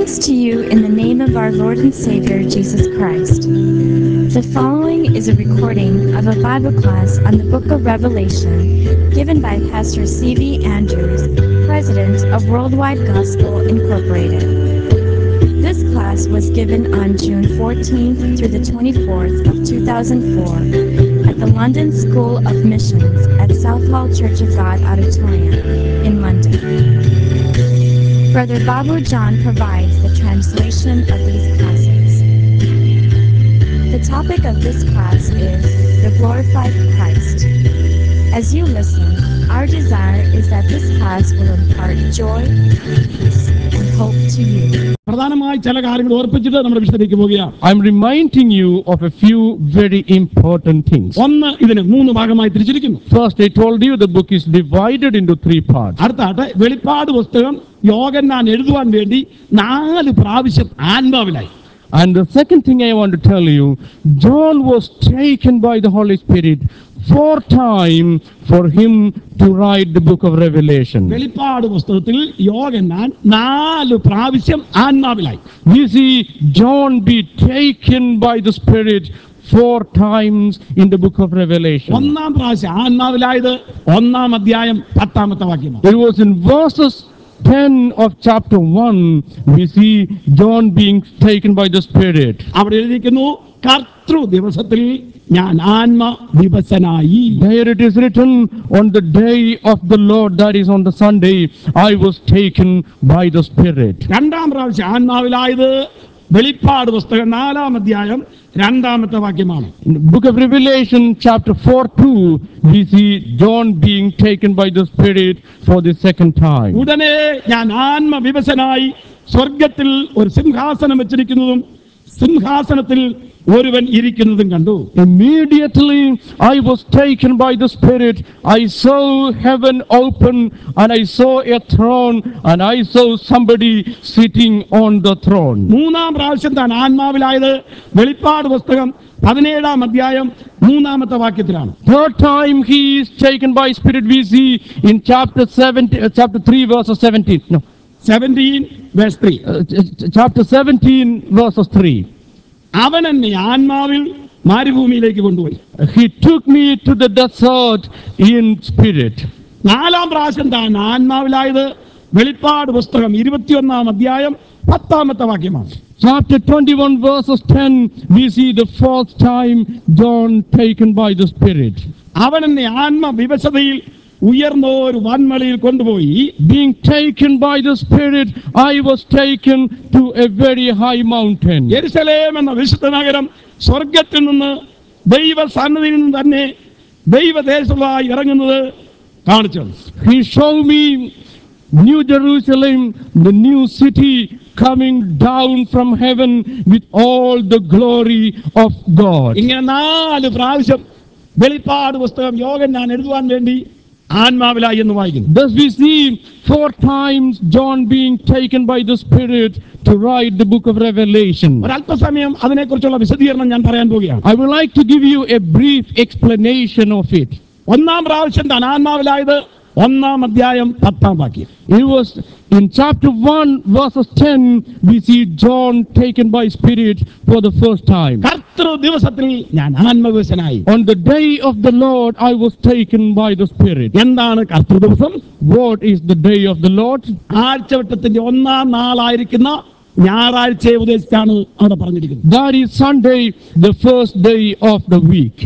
Greetings to you in the name of our Lord and Savior Jesus Christ. The following is a recording of a Bible class on the book of Revelation given by Pastor C.V. Andrews, President of Worldwide Gospel Incorporated. This class was given on June 14th through the 24th of 2004 at the London School of Missions at Southall Church of God Auditorium in London. Brother Babu John provides the translation of these classes. The topic of this class is the glorified Christ. As you listen, our desire is that this class will impart joy, peace, and hope to you. പ്രധാനമായി ചില കാര്യങ്ങൾ ഓർപ്പിച്ചിട്ട് നമ്മുടെ വിശദീകരിക്ക് പോവുകയാണ് I'm reminding you of a few very important things. ഒന്ന് ഇതിന് മൂന്ന് ഭാഗമായി തിരിച്ചിരിക്കുന്നു First, I told you the book is divided into three parts. അടുത്തായിട്ട് വെളിപ്പാട് പുസ്തകം യോഗന്നാൻ എഴുതുവാൻ വേണ്ടി നാല് പ്രാവശ്യം ആത്മാവിലായി And the second thing I want to tell you, John was taken by the Holy Spirit for time for him to write the book of Revelation. വെളിപ്പാട് പുസ്തകത്തിൽ യോഗന്നാൻ നാല് പ്രാവശ്യം ആത്മാവിലായി We see John be taken by the Spirit four times in the book of Revelation. ഒന്നാം പ്രാവശ്യം ആത്മാവിലായത് ഒന്നാം അധ്യായം പത്താമത്തെ വാക്യമാണ് It was in verses 10 of chapter 1, we see John being taken by the Spirit. അവിടെ എഴുതിയിരിക്കുന്നു കർത്തൃ ദിവസത്തിൽ ഞാൻ ആത്മ ദിവസനായി There it is written, on the day of the Lord, that is on the Sunday, I was taken by the Spirit. രണ്ടാം പ്രാവശ്യം ആത്മാവിലായത് വെളിപ്പാട് പുസ്തകം നാലാം അധ്യായം രണ്ടാമത്തെ വാക്യമാണ് In the book of Revelation, chapter 4 2, we see John being taken by the Spirit for the second time. ഉടനെ ഞാൻ ആത്മവിവശനായി സ്വർഗത്തിൽ ഒരു സിംഹാസനം വെച്ചിരിക്കുന്നതും സിംഹാസനത്തിൽ ഒരുവൻ ഇരിക്കുന്നതും കണ്ടു Immediately I was taken by the Spirit. I saw heaven open and I saw a throne and I saw somebody sitting on the throne. മൂന്നാം പ്രാവശ്യം താൻ ആത്മാവിലായത് വെളിപ്പാട് പുസ്തകം പതിനേഴാം അധ്യായം മൂന്നാമത്തെ വാക്യത്തിലാണ് Third time he is taken by Spirit, we see in chapter 17, uh, chapter 3, verses 17. No, seventeen verse three uh, ch- chapter 17, verses 3. അവൻ എന്നെ ആത്മാവിൽ മരുഭൂമിയിലേക്ക് കൊണ്ടുപോയി He took me to the desert in spirit. നാലാം പ്രാവശ്യം താൻ ആത്മാവിലായത് വെളിപ്പാട് പുസ്തകം ഇരുപത്തിയൊന്നാം അധ്യായം പത്താമത്തെ വാക്യമാണ് Chapter 21, verses 10, we see the fourth time John taken by the Spirit. അവൻ എന്നെ ആത്മവിവശതയിൽ ഉയർന്ന ഒരു വൻമലയിൽ കൊണ്ടുപോയി Being taken by the Spirit, I was taken to a very high mountain. യെരുശലേം എന്ന വിശുദ്ധ നഗരം സ്വർഗത്തിൽ നിന്ന് ദൈവ സന്നിധിയിൽ നിന്ന് തന്നെ ദൈവദേശമായി ഇറങ്ങുന്നത് കാണിച്ചു He showed me New Jerusalem, the new city coming down from heaven with all the glory of God. ഇങ്ങനെ നാല് പ്രാവശ്യം വെളിപ്പാട് പുസ്തകം യോഗൻ ഞാൻ എഴുതുവാൻ വേണ്ടി ആത്മാവിലായി എന്ന് വായിക്കുന്നു Thus we see four times John being taken by the Spirit to write the book of Revelation. ഒരല്പസമയം അതിനെക്കുറിച്ചുള്ള വിശദീകരണം ഞാൻ പറയാൻ പോവുകയാണ് I would like to give you a brief explanation of it. ഒന്നാം പ്രാവശ്യം താൻ ആത്മാവിലായത് ഒന്നാം അധ്യായം പത്താം വാക്യം It was in chapter 1, verses 10, we see John taken by Spirit for the first time. കർത്തൃ ദിവസത്തിൽ ഞാൻ ആത്മവിവശനായി On the day of the Lord, I was taken by the Spirit. എന്താണ് കർത്തൃ ദിവസം What is the day of the Lord? ആഴ്ചവട്ടത്തിന്റെ ഒന്നാം നാളായിരിക്കുന്ന ഞായറാഴ്ചയെ ഉദ്ദേശിച്ചാണ് അവിടെ പറഞ്ഞിരിക്കുന്നത് That is Sunday, the first day of the week.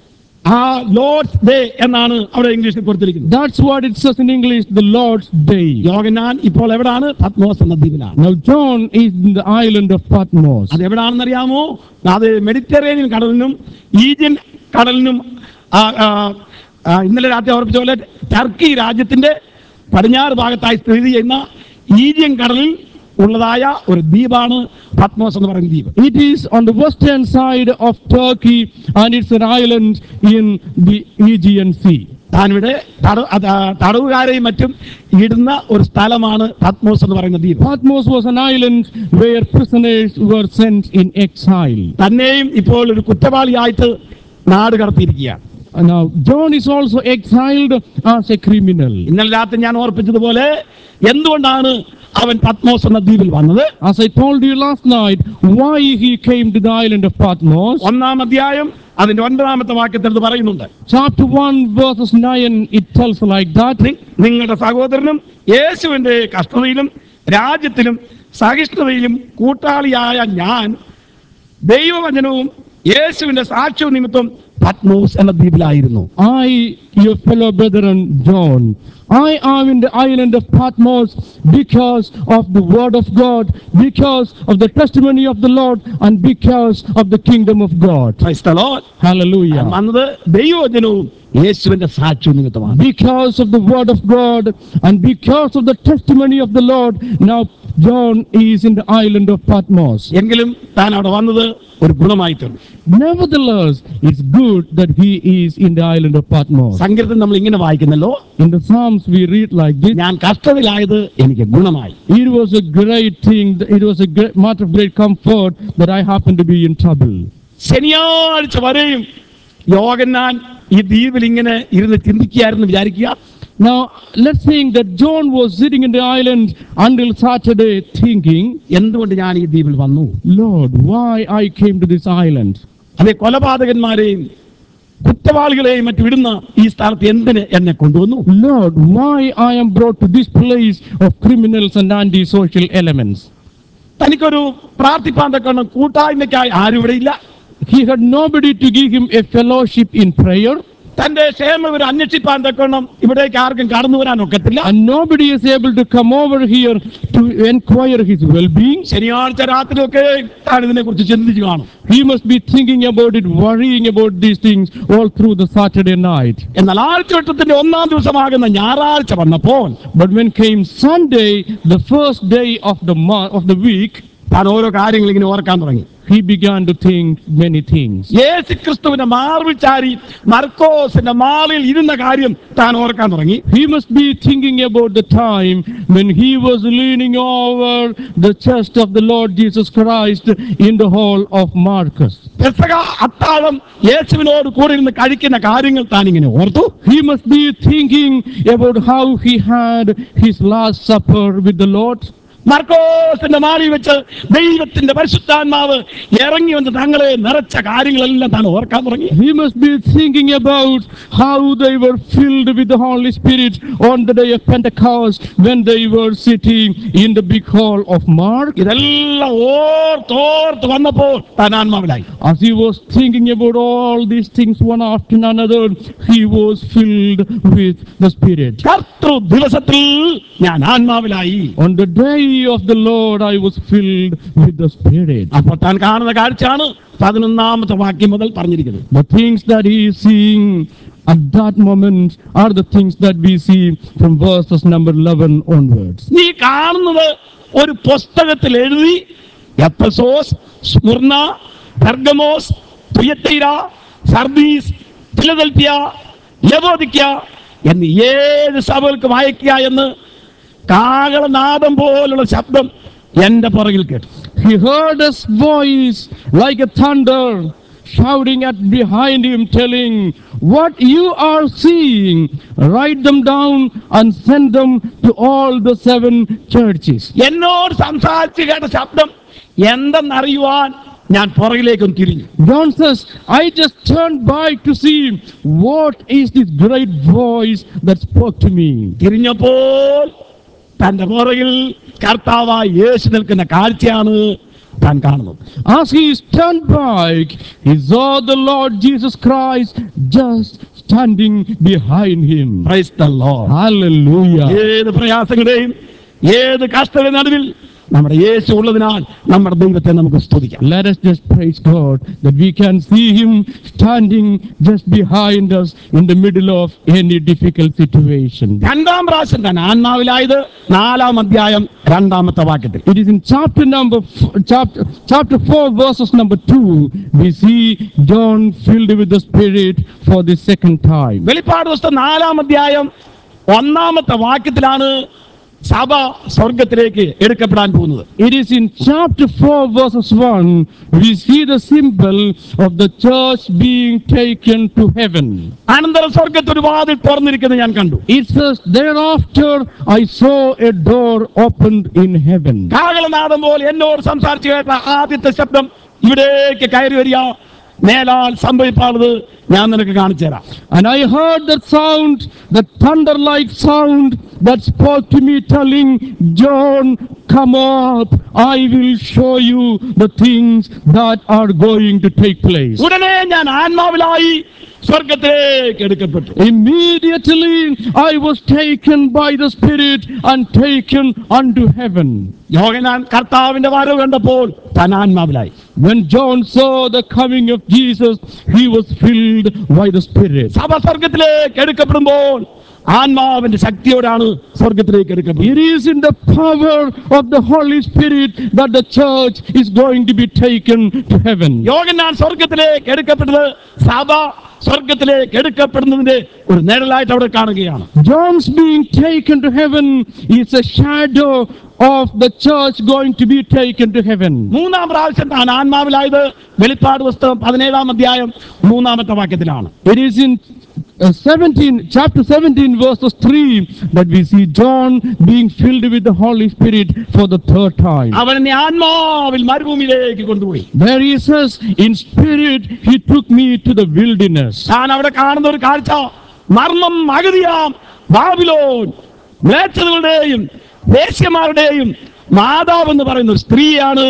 ആ Lord's day എന്നാണ് അവിടെ ഇംഗ്ലീഷിൽ കൊടുത്തിരിക്കുന്നത് That's what it says in English, the Lord's day. യോഗനാൻ ഇപ്പോൾ എവിടാണ് പത്മോസ് എന്ന ദ്വീപിലാണ് Now, John is in the island of Patmos. അത് എവിടാണെന്ന് അറിയാമോ അത് മെഡിറ്ററേനിയൻ കടലിനും ഈജിയൻ കടലിനും ആ, ആ, ആ, ഇന്നലെ രാത്രി ഓർപ്പിച്ച പോലെ ടർക്കി രാജ്യത്തിന്റെ പടിഞ്ഞാറ് ഭാഗത്തായി സ്ഥിതി ചെയ്യുന്ന ഈജിയൻ കടലിൽ ഉള്ളതായ ഒരു ദ്വീപാണ് പത്മോസ് എന്ന് പറയുന്ന ദ്വീപ് It is on the western side of Turkey and it's an island in the Aegean Sea. താനിവിടെ തട അത് ആ, തടവുകാരെയും മറ്റും ഇടുന്ന ഒരു സ്ഥലമാണ് പത്മോസ് എന്ന് പറയുന്ന ദ്വീപ് Patmos was an island where prisoners were sent in exile. തന്നെയും ഇപ്പോൾ ഒരു കുറ്റവാളിയായിട്ട് നാട് കടത്തിയിരിക്കുകയാണ് Now, John is also exiled as a criminal. ഇന്നലെ രാത്രി ഞാൻ ഓർപ്പിച്ചതുപോലെ എന്തുകൊണ്ടാണ് അവൻ പത്മോസ് എന്ന ദ്വീപിൽ വന്നത് As I told you last night, why he came to the island of Patmos. ഒന്നാം അധ്യായം അതിന്റെ ഒൻപതാമത്തെ വാക്യത്തിൽ ഇത് പറയുന്നുണ്ട് Chapter 1, verses 9, it tells like that. നി- നിങ്ങളുടെ സഹോദരനും യേശുവിന്റെ കഷ്ടതയിലും രാജ്യത്തിലും സഹിഷ്ണുതയിലും കൂട്ടാളിയായ ഞാൻ ദൈവവചനവും യേശുവിന്റെ സാക്ഷ്യവും നിമിത്തം പത്മോസ് എന്ന ദ്വീപിലായിരുന്നു I, your fellow brethren, John, I am in the island of Patmos because of the word of God, because of the testimony of the Lord, and because of the kingdom of God. Praise the Lord. Hallelujah. വന്നത് ദൈവവചനവും യേശുവിന്റെ സാക്ഷ്യവും നിമിത്തമാണ് Because of the word of God and because of the testimony of the Lord, now John is in the island of Patmos. എങ്കിലും താൻ അവിടെ വന്നത് ഒരു ഗുണമായി തീർന്നു Nevertheless, it's good that he is in the island of Patmos. സങ്കീർത്തനം നമ്മൾ ഇങ്ങനെ വായിക്കുന്നല്ലോ In the Psalms, we read like this. ഞാൻ കഷ്ടതയിലായത് എനിക്ക് ഗുണമായി It was a great thing, it was a great matter of great comfort that I happened to be in trouble. ശനിയാഴ്ച വരെയും യോഗന്നാൻ ഈ ദ്വീപിൽ ഇങ്ങനെ ഇരുന്ന് ചിന്തിക്കുകയായിരുന്നു വിചാരിക്കുക Now, let's think that John was sitting in the island until Saturday thinking, എന്തുകൊണ്ട് ഞാൻ ഈ ദ്വീപിൽ വന്നു Lord, why I came to this island? അതെ കൊലപാതകന്മാരെയും കുറ്റവാളികളെയും മറ്റു വിടുന്ന ഈ സ്ഥലത്ത് എന്തിന് എന്നെ കൊണ്ടുവന്നു Lord, why I am brought to this place of criminals and antisocial elements? തനിക്കൊരു പ്രാർത്ഥിപ്പാൻ തക്കണം കൂട്ടായ്മയ്ക്കായി ആരും ഇവിടെ ഇല്ല He had nobody to give him a fellowship in prayer, തന്റെ ക്ഷേമം അന്വേഷിപ്പാൻ തക്കണം ഇവിടേക്ക് ആർക്കും കടന്നു വരാൻ ഒക്കത്തില്ല and nobody is able to come over here to inquire his well being. ശനിയാഴ്ച രാത്രിയൊക്കെ താൻ ഇതിനെ കുറിച്ച് ചിന്തിച്ചു കാണും He must be thinking about it, worrying about these things all through the Saturday night. എന്നാൽ ആഴ്ചവട്ടത്തിന്റെ ഒന്നാം ദിവസമാകുന്ന ഞായറാഴ്ച വന്നപ്പോൾ But when came Sunday, the first day of the month of the week, താൻ ഓരോ കാര്യങ്ങൾ ഇങ്ങനെ ഓർക്കാൻ തുടങ്ങി he began to think many things. യേശു ക്രിസ്തുവിന്റെ മാർവിൽ ചാരി മർക്കോസിന്റെ മാറിൽ ഇരുന്ന കാര്യം താൻ ഓർക്കാൻ തുടങ്ങി He must be thinking about the time when he was leaning over the chest of the Lord Jesus Christ in the hall of Marcus. പെസക അത്താഴം യേശുവിനോട് കൂടെ ഇരുന്ന് കഴിക്കുന്ന കാര്യങ്ങൾ താൻ ഇങ്ങനെ ഓർത്തു He must be thinking about how he had his last supper with the Lord. മർക്കോസിന്റെ മാറിൽ വെച്ച് ദൈവത്തിന്റെ പരിശുദ്ധാത്മാവ് ഇറങ്ങി വന്ന് തങ്ങളെ നിറച്ച കാര്യങ്ങളെല്ലാം താൻ ഓർക്കാൻ തുടങ്ങി He must be thinking about how they were filled with the Holy Spirit on the day of Pentecost when they were sitting in the big hall of Mark. ഇതെല്ലാം ഓർത്തോർത്ത് വന്നപ്പോൾ താൻ ആത്മാവിലായി As he was thinking about all these things one after another, he was filled with the Spirit. കർത്തൃ ദിവസത്തിൽ ഞാൻ ആത്മാവിലായി On the day of the Lord, I was filled with the Spirit. അപ്പോൾ താൻ കാണുന്ന കാഴ്ചയാണ് പതിനൊന്നാമത്തെ വാക്യം മുതൽ പറഞ്ഞിരിക്കുന്നത് The things that he is seeing at that moment are the things that we see from verses number 11 onwards. നീ കാണുന്നത് ഒരു പുസ്തകത്തിൽ എഴുതി Ephesus Smyrna Pergamos Thyatira Sardis Philadelphia Laodicea എന്ന് ഏത് സഭകൾക്ക് വായിക്കുക എന്ന് കാകളനാദം പോലുള്ള ശബ്ദം എന്റെ പുറകിൽ കേട്ടു He heard a voice like a thunder shouting at behind him, telling, What you are seeing, write them down and send them to all the seven churches. എന്നോട് സംസാരിച്ച് കേട്ട ശബ്ദം എന്തെന്നറിയുവാൻ ഞാൻ പുറകിലേക്കും തിരിഞ്ഞു John says, I just turned back to see what is this great voice that spoke to me. തിരിഞ്ഞപ്പോൾ തന്റെ പുറകിൽ കർത്താവായ യേശു നിൽക്കുന്ന കാഴ്ചയാണ് താൻ കാണുന്നത് As he turned back, he saw the Lord Jesus Christ just standing behind him. Praise the Lord. Hallelujah. ഏത് പ്രയാസങ്ങളുടെയും ഏത് കഷ്ടത നടുവിൽ നമ്മുടെ യേശു ഉള്ളതിനാൽ നമ്മുടെ ദൈവത്തെ നമുക്ക് സ്തുതിക്കാം Let us just praise God that we can see Him standing just behind us in the middle of any difficult situation. രണ്ടാം പ്രാവശ്യം തന്നെ ആത്മാവിലായത് നാലാം അധ്യായം രണ്ടാമത്തെ വാക്യത്തിൽ It is in chapter number f- chapter chapter four verses number two we see John filled with the Spirit for the second time. വെളിപ്പാട് പുസ്തകം നാലാം അധ്യായം ഒന്നാമത്തെ വാക്യത്തിലാണ് സഭ സ്വർഗത്തിലേക്ക് എടുക്കപ്പെടാൻ പോകുന്നത് It is in chapter 4, verses 1, we see the symbol of the church being taken to heaven. അനന്തരം സ്വർഗത്ത് ഒരു വാതിൽ തുറന്നിരിക്കുന്നത് ഞാൻ കണ്ടു It says, Thereafter I saw a door opened in heaven. കാകളനാദം പോലെ എന്നോട് സംസാരിച്ചു കേട്ട ആദ്യത്തെ ശബ്ദം ഇവിടേക്ക് കയറി വരിക മേലാൽ സംഭവിപ്പാളത് ഞാൻ നിനക്ക് കാണിച്ചു തരാം And I heard that sound, that thunder like sound that spoke to me, telling, John, come up, I will show you the things that are going to take place. ഉടനെ ഞാൻ ആത്മാവിലായി സ്വർഗത്തിലേക്ക് എടുക്കപ്പെട്ടു Immediately I was taken by the Spirit and taken unto heaven. Yohanan കർത്താവിന്റെ വരവ് കണ്ടപ്പോൾ താൻ ആത്മാവിലായി When John saw the coming of Jesus, he was filled by the Spirit. സഭ സ്വർഗത്തിലേക്ക് എടുക്കപ്പെടുമ്പോൾ ആത്മാവിന്റെ ശക്തിയോടാണ് സ്വർഗത്തിലേക്ക് എടുക്കപ്പെടുന്നത് It is in the power of the Holy Spirit that the church is going to be taken to heaven. യോഗനാൻ സ്വർഗത്തിലേക്ക് എടുക്കപ്പെട്ടത് സഭ സ്വർഗത്തിലേക്ക് എടുക്കപ്പെടുന്നതിന്റെ ഒരു നിഴലായിട്ട് അവിടെ കാണുകയാണ് John's being taken to heaven is a shadow of the church going to be taken to heaven. മൂന്നാം പ്രാവശ്യം താൻ ആത്മാവിലായത് വെളിപ്പാട് പുസ്തകം പതിനേഴാം അധ്യായം മൂന്നാമത്തെ വാക്യത്തിലാണ് It is in uh, 17, chapter 17, verses 3, that we see John being filled with the Holy Spirit for the third time. അവൻ എന്നെ ആത്മാവിൽ മരുഭൂമിയിലേക്ക് കൊണ്ടുപോയി There he says, in spirit, he took me to the wilderness. താൻ അവിടെ കാണുന്ന ഒരു കാഴ്ച മർമ്മം അഗതിയാം ബാബിലോൻ മ്ലേച്ഛതകളുടെയും ദേശീയമാരുടെയും മാതാവ് എന്ന് പറയുന്ന ഒരു സ്ത്രീയാണ്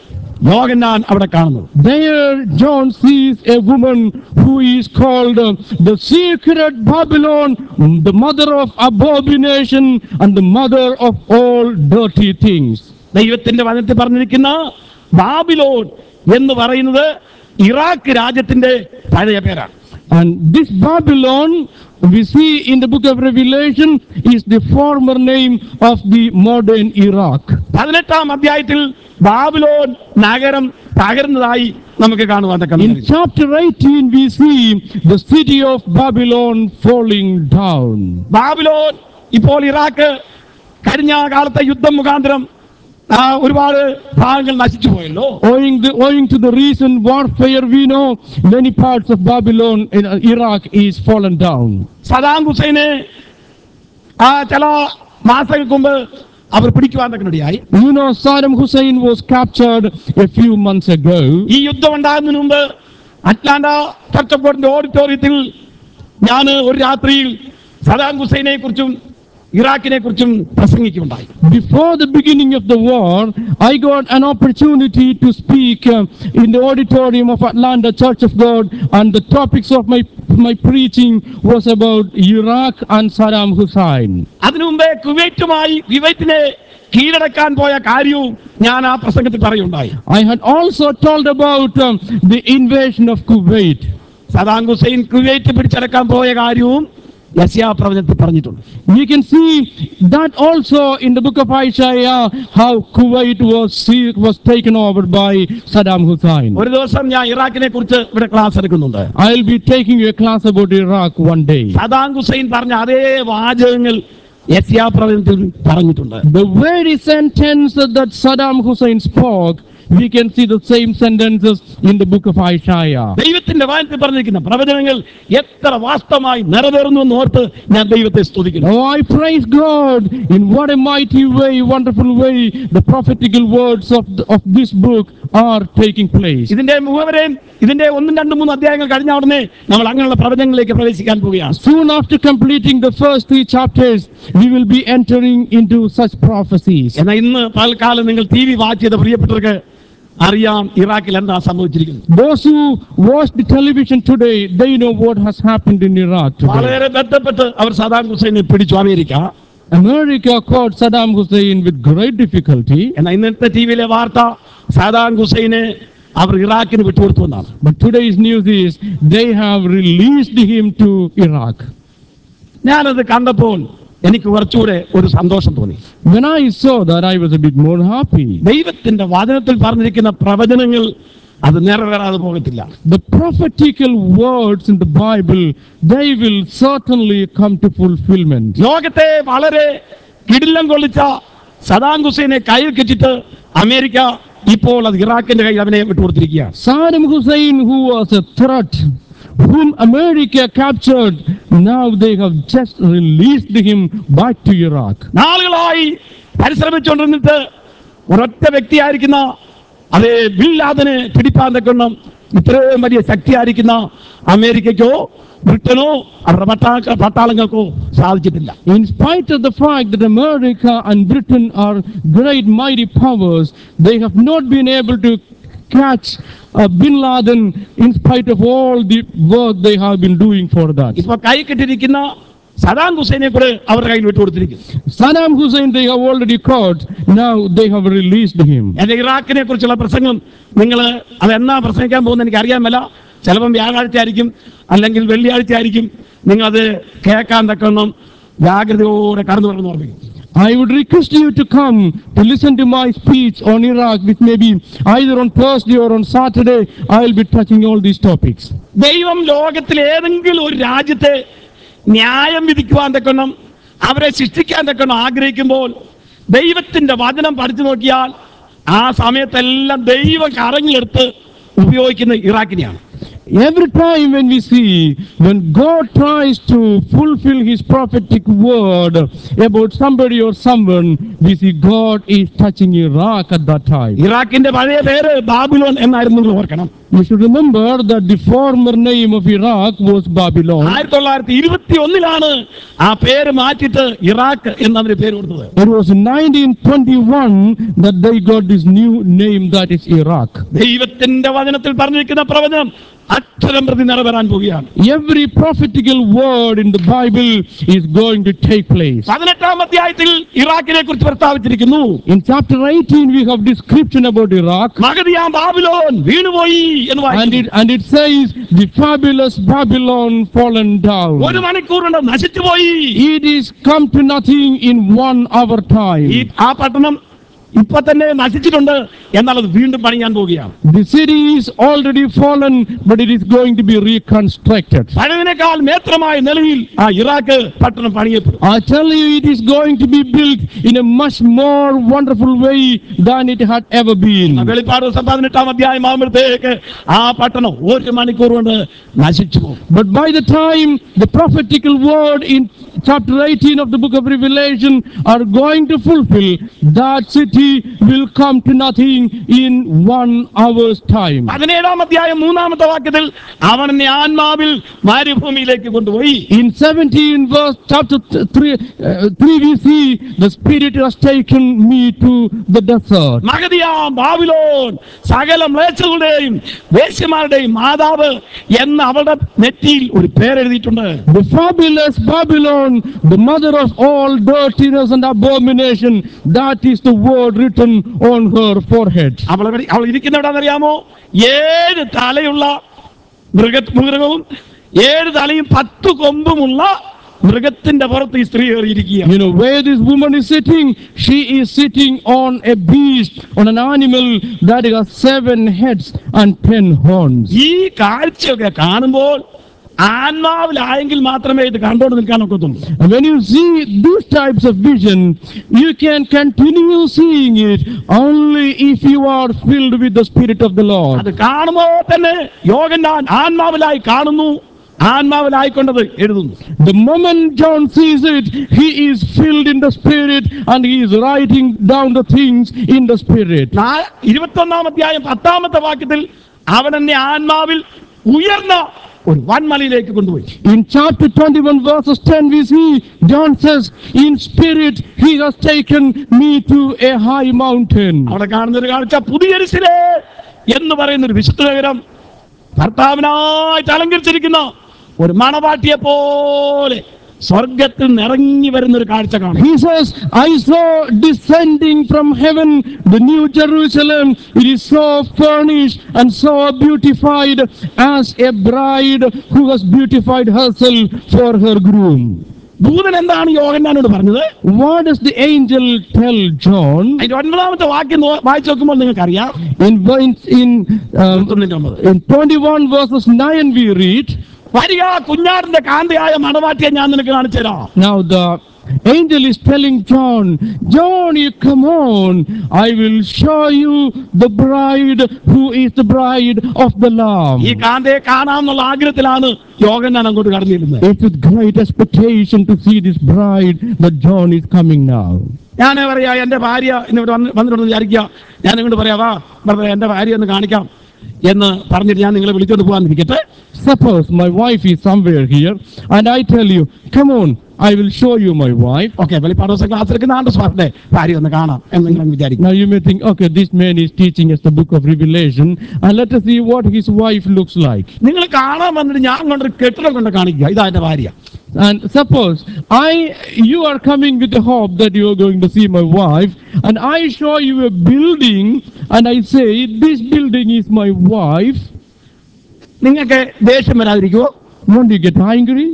യോഗന്നാൻ അവിടെ കാണുന്നത് There, John sees a woman who is called uh, the secret Babylon, the mother of abomination and the mother of all dirty things. ദൈവത്തിന്റെ വചനത്തിൽ പറഞ്ഞിരിക്കുന്ന ബാബിലോൺ എന്ന് പറയുന്നത് ഇറാഖ് രാജ്യത്തിന്റെ പഴയ പേരാണ് And this Babylon, we see in the book of Revelation, is the former name of the modern Iraq. പതിനെട്ടാം അധ്യായത്തിൽ ബാബിലോൺ നഗരം തകരുന്നതായി നമുക്ക് കാണുവാൻ തക്ക In chapter 18, we see the city of Babylon falling down. Babylon ഇപ്പോൾ ഇറാഖ് കഴിഞ്ഞ കാലത്തെ യുദ്ധം മുഖാന്തരം ആ, ഒരുപാട് ഭാഗങ്ങൾ നശിച്ചു പോയല്ലോ Owing, the, owing to the recent warfare, we know many parts of Babylon in uh, Iraq is fallen down. സദാം ഹുസൈനെ ആ ചില മാസങ്ങൾക്ക് മുമ്പ് അവർ പിടിക്കുവാൻ തക്കനടിയായി You know, Saddam Hussein was captured a few months ago. ഈ യുദ്ധം ഉണ്ടാകുന്നതിന് മുമ്പ് അറ്റ്ലാന്റ ചർച്ച് ഓഫ് ഗോഡിന്റെ ഓഡിറ്റോറിയത്തിൽ ഞാൻ ഒരു രാത്രിയിൽ സദാം ഹുസൈനെ കുറിച്ചും ഇറാഖിനെ കുറിച്ചും പ്രസംഗിക്കുകയുണ്ടായി Before the beginning of the war, I got an opportunity to speak uh, in the auditorium of Atlanta Church of God, and the topics of my, my preaching was about Iraq and Saddam Hussein. അതിനു മുമ്പേ കുവൈറ്റുമായി കുവൈറ്റിനെ കീഴടക്കാൻ പോയ കാര്യവും ഞാൻ ആ പ്രസംഗത്തിൽ പറയുണ്ടായി I had also told about um, the invasion of Kuwait. Saddam Hussein Kuwait പിടിച്ചടക്കാൻ പോയ കാര്യവും യസ്യാ പ്രവചനത്തിൽ പറഞ്ഞിട്ടുണ്ട് We can see that also in the book of Isaiah how Kuwait was see- was taken over by Saddam Hussein. ഒരു ദിവസം ഞാൻ ഇറാഖിനെ കുറിച്ച് ഇവിടെ ക്ലാസ് എടുക്കുന്നുണ്ട് I'll be taking you a class about Iraq one day. സദാം ഹുസൈൻ പറഞ്ഞ അതേ വാചകങ്ങൾ യസ്യാ പ്രവചനത്തിൽ പറഞ്ഞിട്ടുണ്ട് The very sentence that Saddam Hussein spoke, we can see the same sentences in the book of Isaiah. ദൈവത്തിന്റെ വായനത്തിൽ പറഞ്ഞിരിക്കുന്ന പ്രവചനങ്ങൾ എത്ര വാസ്തവമായി നിറവേറുന്നു എന്ന് ഓർത്ത് ഞാൻ ദൈവത്തെ സ്തുതിക്കുന്നു Now I praise God in what a mighty way, wonderful way, the prophetical words of, the- of this book are taking place. ഇതിന്റെ മുഖവരെയും ഇതിന്റെ ഒന്നും രണ്ടും മൂന്നും അധ്യായങ്ങൾ കഴിഞ്ഞ ഉടനെ നമ്മൾ അങ്ങനെയുള്ള പ്രവചനങ്ങളിലേക്ക് പ്രവേശിക്കാൻ പോവുകയാണ് Soon after completing the first three chapters, we will be entering into such prophecies. എന്നാൽ ഇന്ന് പൽക്കാലം നിങ്ങൾ ടി വി വാച്ച് ചെയ്ത പ്രിയപ്പെട്ടവർക്ക് അറിയാം ഇറാഖിൽ എന്താ സംഭവിച്ചിരിക്കുന്നത് Those who watch the television today, they know what has happened in Iraq today. വളരെ ബന്ധപ്പെട്ട് അവർ സദാം ഹുസൈനെ പിടിച്ചു America America caught Saddam Hussein with great difficulty. എന്നാൽ ഇന്നത്തെ ടി വിയിലെ വാർത്ത സദാം ഹുസൈനെ അവർ ഇറാഖിന് വിട്ടുകൊടുത്തു എന്നാണ് But today's news is they have released him to Iraq. ഞാനത് കണ്ടപ്പോൾ എനിക്ക് കുറച്ചുകൂടെ ഒരു സന്തോഷം തോന്നി When I saw that, I was a bit more happy. ദൈവത്തിന്റെ വചനത്തിൽ പറഞ്ഞിരിക്കുന്ന പ്രവചനങ്ങൾ അത് നിറവേറാതെ പോകത്തില്ല The prophetical words in the Bible, they will certainly come to fulfillment. ലോകത്തെ വളരെ കിടിലം കൊള്ളിച്ച സദാം ഹുസൈനെ കയ്യിൽ കെട്ടിട്ട് അമേരിക്ക ഇപ്പോൾ അത് ഇറാഖിന്റെ കയ്യിൽ അവനെ വിട്ടുകൊടുത്തിരിക്കുകയാണ് Saddam Hussein, who was a threat, whom America captured, now they have just released him back to Iraq. നാളുകളായി പരിശ്രമിച്ചുകൊണ്ടിരുന്നിട്ട് ഒരൊറ്റ വ്യക്തിയായിരിക്കുന്ന അതേ ബില്ലാദിനെ പിടിപ്പാൻ തക്കണം ഇത്രയും വലിയ ശക്തിയായിരിക്കുന്ന അമേരിക്കയ്ക്കോ ബ്രിട്ടനോ അവരുടെ പട്ടാള പട്ടാളങ്ങൾക്കോ സാധിച്ചിട്ടില്ല In spite of the fact that America and Britain are great mighty powers, they have not been able to catch uh, Bin Laden in spite of all the work they have been doing for that. ഇപ്പൊ കൈ കെട്ടിരിക്കുന്ന സദാം ഹുസൈനെ കൂടെ അവരുടെ കയ്യിൽ വിട്ടുകൊടുത്തിരിക്കുന്നു Saddam Hussein they have already caught, now they have released him. എന്റെ ഇറാഖിനെ കുറിച്ചുള്ള പ്രസംഗം നിങ്ങൾ അത് എന്നാ പ്രസംഗിക്കാൻ പോകുന്നത് എനിക്ക് അറിയാമല്ല ചിലപ്പം വ്യാഴാഴ്ച ആയിരിക്കും അല്ലെങ്കിൽ വെള്ളിയാഴ്ച ആയിരിക്കും നിങ്ങൾ അത് കേൾക്കാൻ തക്കണം ജാഗ്രതയോടെ കടന്നു വരണം ഓർമ്മിക്കും I would request you to come to listen to my speech on Iraq, which may be either on Thursday or on Saturday. I will be touching all these topics. ദൈവം ലോകത്തിൽ ഏതെങ്കിലും ഒരു രാജ്യത്തെ ന്യായം വിധിക്കുവാൻ തക്കണം അവരെ ശിക്ഷിക്കാൻ തക്കണം ആഗ്രഹിക്കുമ്പോൾ ദൈവത്തിന്റെ വചനം പഠിച്ചു നോക്കിയാൽ ആ സമയത്തെല്ലാം ദൈവം കറങ്ങിയെടുത്ത് ഉപയോഗിക്കുന്ന ഇറാഖിനെയാണ് Every time when we see, when God tries to fulfill his prophetic word about somebody or someone, we see God is touching Iraq at that time. ഇറാഖിന്റെ പഴയ പേര് ബാബിലോൺ എന്നായിരുന്നു നിങ്ങൾ ഓർക്കണം We should remember that the former name of Iraq was Babylon. ആയിരത്തി തൊള്ളായിരത്തി ഇരുപത്തി ഒന്നിലാണ് ആ പേര് മാറ്റിയിട്ട് ഇറാഖ് എന്നതിന് പേര് കൊടുത്തത് It was in 1921 that they got this new name that is Iraq. ദൈവത്തിന്റെ വചനത്തിൽ പറഞ്ഞിരിക്കുന്ന പ്രവചനം അക്ഷരം പ്രതി നിറവേറാൻ പോവുകയാണ് Every prophetical word in the Bible is going to take place. പതിനെട്ടാം അധ്യായത്തിൽ ഇറാഖിനെ കുറിച്ച് പ്രസ്താവിച്ചിരിക്കുന്നു In chapter 18, we have description about Iraq, മകതിയാം ബാബിലോൺ വീണുപോയി എന്ന് and വായിക്കുന്നു. it, and it says, The fabulous Babylon fallen down. ഒരു മണിക്കൂർ കൊണ്ട് നശിച്ചുപോയി It is come to nothing in one hour ഈ time. ആ പട്ടണം ഇപ്പൊ തന്നെ നശിച്ചിട്ടുണ്ട് എന്നാൽ അത് വീണ്ടും പണിയാൻ പോവുകയാണ് The city is already fallen, but it is going to be reconstructed. പഴയതിനേക്കാൾ മേത്രമായ നിലയിൽ ആ ഇറാഖ് പട്ടണം പണിയപ്പെടും I tell you, it is going to be built in a much more wonderful way than it had ever been. വെളിപ്പാട് ദിവസം പതിനെട്ടാം അധ്യായം ആകുമ്പോഴത്തേക്ക് ആ പട്ടണം ഒരു മണിക്കൂർ കൊണ്ട് നശിച്ചു പോകും But by the time the prophetical word in chapter 18 of the book of Revelation are going to fulfill, that city will come to nothing in one hour's time. പതിനേഴാം അധ്യായം മൂന്നാമത്തെ വാക്യത്തിൽ അവൻ എന്നെ ആത്മാവിൽ മരുഭൂമിയിലേക്ക് കൊണ്ടുപോയി In 17 verse chapter th- 3, uh, 3 we see the Spirit has taken me to the desert. മഗതിയാം ബാബിലോൺ സകല മ്ലേച്ഛകളുടെയും വേശ്യമാരുടെയും മാതാവ് എന്ന് അവളുടെ നെറ്റിയിൽ ഒരു പേരെഴുതിയിട്ടുണ്ട് The fabulous Babylon, the mother of all dirtiness and abomination, that is the word written on her forehead. അവൾ എവിടെ- അവൾ ഇരിക്കുന്ന എവിടെയാണെന്നറിയാമോ ഏഴ് തലയുള്ള മൃഗ മൃഗവും ഏഴ് തലയും പത്ത് കൊമ്പുമുള്ള മൃഗത്തിന്റെ പുറത്ത് ഈ സ്ത്രീ കയറിയിരിക്കുക You know where this woman is sitting? She is sitting on a beast, on an animal that has seven heads and ten horns. ഈ കാഴ്ചയൊക്കെ കാണുമ്പോൾ ആത്മാവിലായെങ്കിൽ മാത്രമേ ഇത് കണ്ടോണ്ട് നിൽക്കാൻ ഒക്കത്തുള്ളൂ And when you see these types of vision, you can continue seeing it only if you are filled with the Spirit of the Lord. അത് കാണുമ്പോൾ തന്നെ യോഗന്നാൻ ആത്മാവിലായി കാണുന്നു ആത്മാവിലായിക്കൊണ്ടത് എഴുതുന്നു The moment John sees it, he is filled in the Spirit and he is writing down the things in the Spirit. നാ- ഇരുപത്തൊന്നാം അധ്യായം പത്താമത്തെ വാക്യത്തിൽ അവൻ എന്നെ ആത്മാവിൽ ഉയർന്ന ഒരു വൻമലയിലേക്ക് കൊണ്ടുപോയി In chapter 21, verses 10, we see John says, In spirit, he has taken me to a high mountain. അവിടെ കാണുന്ന ഒരു കാഴ്ച പുതിയരിശിലേ എന്ന് പറയുന്ന ഒരു വിശുദ്ധ നഗരം ഭർത്താവിനായിട്ട് അലങ്കരിച്ചിരിക്കുന്ന ഒരു മണവാട്ടിയെ പോലെ സ്വർഗത്തിൽ നിന്ന് ഇറങ്ങി വരുന്ന ഒരു കാഴ്ച കാണും He says, I saw descending from heaven the new Jerusalem. It is so furnished and so beautified as a bride who has beautified herself for her groom. ദൂതൻ എന്താണ് യോഹന്നാനോട് പറഞ്ഞത് What does the angel tell John? അതിന്റെ ഒൻപതാമത്തെ വാക്യം no- വായിച്ചു നോക്കുമ്പോൾ നിങ്ങൾക്കറിയാം In, in, in, um, ഇരുപത്തൊന്നിന്റെ ഒമ്പത് in 21 verses 9 we read, വരിക കുഞ്ഞാടിന്റെ കാന്തയായ മണവാട്ടിയെ ഞാൻ നിനക്ക് കാണിച്ചു തരാം Now the Angel is telling John, John, you come on. I will show you the bride who is the bride of the Lamb. ഈ കാന്തയെ കാണാമെന്നുള്ള ആഗ്രഹത്തിലാണ് യോഗൻ അങ്ങോട്ട് കടന്നിരുന്നത് It's with great expectation to see this bride that John is coming now. ഞാൻ പറയാ എന്റെ ഭാര്യ ഇന്നിവിടെ വന്ന് വന്നിട്ടുണ്ടെന്ന് വിചാരിക്കുക ഞാൻ നിങ്ങളോട് പറയാ വാ ബ്രദറെ എന്റെ ഭാര്യ ഒന്ന് കാണിക്കാം എന്ന് പറഞ്ഞിട്ട് ഞാൻ നിങ്ങളെ വിളിച്ചോണ്ട് പോകാന്നിരിക്കട്ടെ Suppose my wife is somewhere here and I tell you, come on, I will show you my wife. Okay വെളിപ്പാട് ദിവസം ക്ലാസ് എടുക്കുന്ന ആണ്ട് സ്വാറിന്റെ ഭാര്യ ഒന്ന് കാണാം എന്ന് നിങ്ങൾ വിചാരിക്കും Now you may think, okay, this man is teaching us the book of Revelation and let us see what his wife looks like. നിങ്ങൾ കാണാൻ വന്നിട്ട് ഞാൻ കൊണ്ടൊരു കെട്ടിടം കൊണ്ട് കാണിക്കുക ഇതാ എന്റെ ഭാര്യ And suppose I, you are coming with the hope that you are going to see my wife, and I show you a building, and I say, this building is my wife. നിങ്ങൾക്ക് ദേഷ്യം വരാതിരിക്കുവോ Won't you get angry?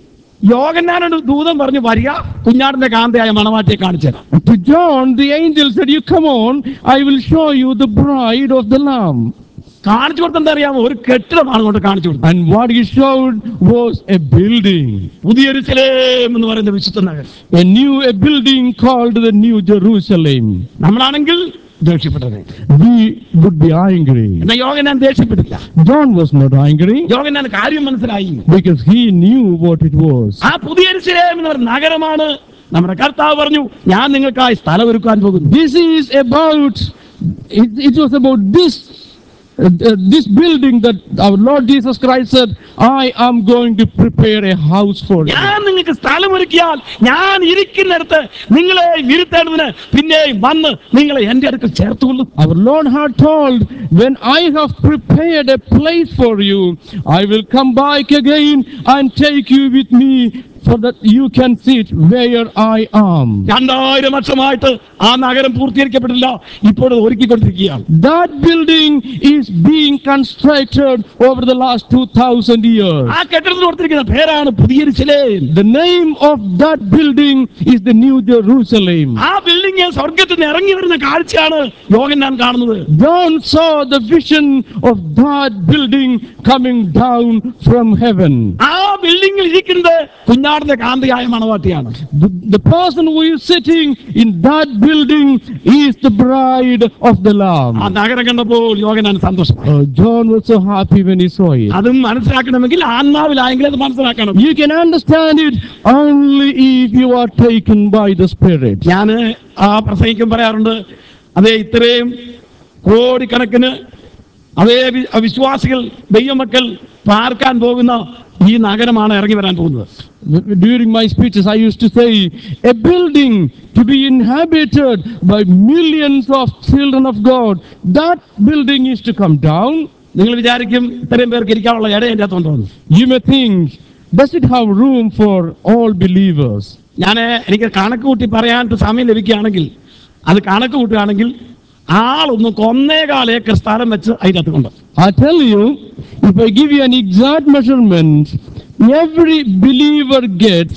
യോഗനാനോട് ദൂതം പറഞ്ഞു വരിക കുഞ്ഞാടിന്റെ കാന്തയായ മണവാട്ടിയെ കാണിച്ചു തരാം To John, the angel said, You come on, I will show you the bride of the Lamb. കാണിച്ചു കൊടുത്ത എന്താ അറിയാമോ ഒരു കെട്ടിടമാണ് കൊണ്ട് കാണിച്ചു കൊടുത്തത് And what he showed was a building, പുതിയൊരു ചിലേം എന്ന് പറയുന്ന വിശുദ്ധ നഗരം a new a building called the New Jerusalem. നമ്മളാണെങ്കിൽ ദേഷ്യപ്പെട്ടത് We would be angry. എന്നാ യോഗനാൻ ദേഷ്യപ്പെട്ടില്ല John was not angry യോഗനാൻ കാര്യം മനസ്സിലായി because he knew what it was. ആ പുതിയൊരു ചിലേം എന്ന് പറയുന്ന നഗരമാണ് നമ്മുടെ കർത്താവ് പറഞ്ഞു ഞാൻ നിങ്ങൾക്കായി സ്ഥലം ഒരുക്കാൻ പോകുന്നു This is about, it, it was about this, uh, uh, this building that our Lord Jesus Christ said, I am going to prepare a house for you. ഞാൻ നിങ്ങൾക്ക് സ്ഥലം ഒരുക്കിയാൽ ഞാൻ ഇരിക്കുന്നിടത്ത് നിങ്ങളെ ഇരുത്തേണ്ടതിന് പിന്നെയും വന്ന് നിങ്ങളെ എന്റെ അടുക്കൽ ചേർത്തുകൊള്ളും Our Lord had told, when I have prepared a place for you, I will come back again and take you with me so that you can sit where I am. രണ്ടായിരം വർഷമായിട്ട് ആ നഗരം പൂർത്തീകരിക്കപ്പെട്ടില്ല ഇപ്പോൾ അത് ഒരുക്കിക്കൊണ്ടിരിക്കുകയാണ് That building is being constructed over the last 2000 years. ആ കെട്ടിടത്തിന് കൊടുത്തിരിക്കുന്ന പേരാണ് പുതിയൊരു ചിലേം The name of that building is the New Jerusalem. ആ ബിൽഡിംഗ് സ്വർഗത്തിൽ നിന്ന് ഇറങ്ങി വരുന്ന കാഴ്ചയാണ് യോഗൻ ഞാൻ കാണുന്നത് John saw the vision of that building coming down from heaven. ആ ബിൽഡിംഗിൽ ഇരിക്കുന്നത് കുഞ്ഞാടിന്റെ കാന്തയായ മണവാട്ടിയാണ് The, the person who is sitting in that building is the bride of the ആ Lamb. നഗരം കണ്ടപ്പോൾ യോഗനാൻ സന്തോഷമായി Oh, John was so happy when he saw it. അതും മനസ്സിലാക്കണമെങ്കിൽ ആത്മാവിലായെങ്കിൽ അത് മനസ്സിലാക്കണം You can understand it only if you are taken by the Spirit. ഞാൻ ആ പ്രസംഗിക്കും പറയാറുണ്ട് അതേ ഇത്രയും കോടിക്കണക്കിന് അതേ വി- വിശ്വാസികൾ ദൈവമക്കൾ പാർക്കാൻ പോകുന്ന ഈ നഗരമാണ് ഇറങ്ങി വരാൻ പോകുന്നത് During my speeches, I used to say, a building to be inhabited by millions of children of God, that building is to come down. നിങ്ങൾ വിചാരിക്കും ഇത്രയും പേർക്ക് ഇരിക്കാനുള്ള ഇടം എൻ്റെ അകത്തുണ്ടോ എന്ന് You may think, does it have room for all believers? ഞാൻ എനിക്ക് കണക്ക് കൂട്ടി പറയാൻ സമയം ലഭിക്കുകയാണെങ്കിൽ അത് കണക്ക് കൂട്ടുകയാണെങ്കിൽ ആളൊന്ന് കൊന്നേകാൽ ഏക്കർ സ്ഥലം വെച്ച് അതിൻ്റെ അകത്ത് കൊണ്ട് I tell you, if I give you an exact measurement, every believer gets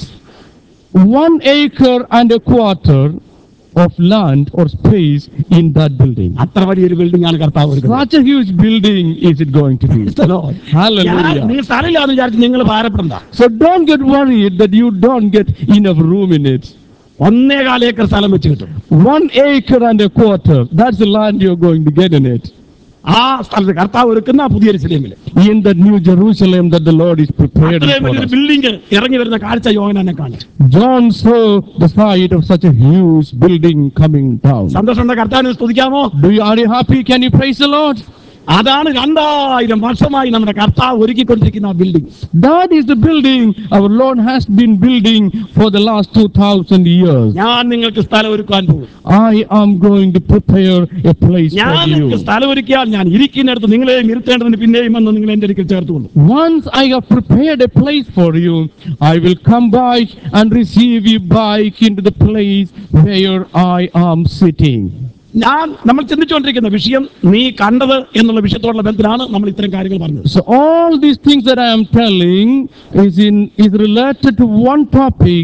one acre and a quarter of land or space in that building. അത്ര വലിയൊരു ബിൽഡിംഗ് ആണ് കർത്താവ് ഒരുക്കുന്നത്. Such a huge building is it going to be. ഞാൻ- Hallelujah. നിങ്ങൾ സ്ഥലമില്ലാന്ന് വിചാരിച്ച് നിങ്ങൾ ഭാരപ്പെടണ്ട So don't get worried that you don't get enough room in it. ഒന്നേകാൽ ഏക്കർ സ്ഥലം വെച്ച് കിട്ടും One acre and a quarter, that's the land you're going to get in it. ആ സ്ഥലത്ത് കർത്താവ് ഒരുക്കുന്ന ആ പുതിയൊരു സിനിമയിൽ In the new Jerusalem that the Lord is prepared അത്രയും for വലിയൊരു us. ബിൽഡിംഗ് ഇറങ്ങി വരുന്ന കാഴ്ച യോഗനെ കാണിച്ചു John saw the sight of such a huge building coming down. സന്തോഷമുണ്ട് കർത്താവിനെ സ്തുതിക്കാമോ Do you, are you happy? Can you praise the Lord? അതാണ് രണ്ടായിരം വർഷമായി നമ്മുടെ കർത്താവ് ഒരുക്കിക്കൊണ്ടിരിക്കുന്ന ആ building That is the building our Lord has been building for the last 2000 years. ഞാൻ നിങ്ങൾക്ക് സ്ഥലം ഒരുക്കാൻ പോകും I am going to prepare a place ഞാൻ for നിങ്ങൾക്ക് you. സ്ഥലം ഒരുക്കിയാൽ ഞാൻ ഇരിക്കുന്നിടത്ത് നിങ്ങളെയും ഇരുത്തേണ്ടതിന് പിന്നെയും വന്ന് നിങ്ങൾ എന്റെ അടുക്കൽ ചേർത്തുകൊള്ളു Once I have prepared a place for you, I will come back and receive you back into the place where I am sitting. ഞാൻ നമ്മൾ ചിന്തിച്ചുകൊണ്ടിരിക്കുന്ന വിഷയം നീ കണ്ടത് എന്നുള്ള വിഷയത്തോടുള്ള ബന്ധത്തിലാണ് നമ്മൾ ഇത്തരം കാര്യങ്ങൾ പറഞ്ഞത് So all these things that I am telling is in is related to one topic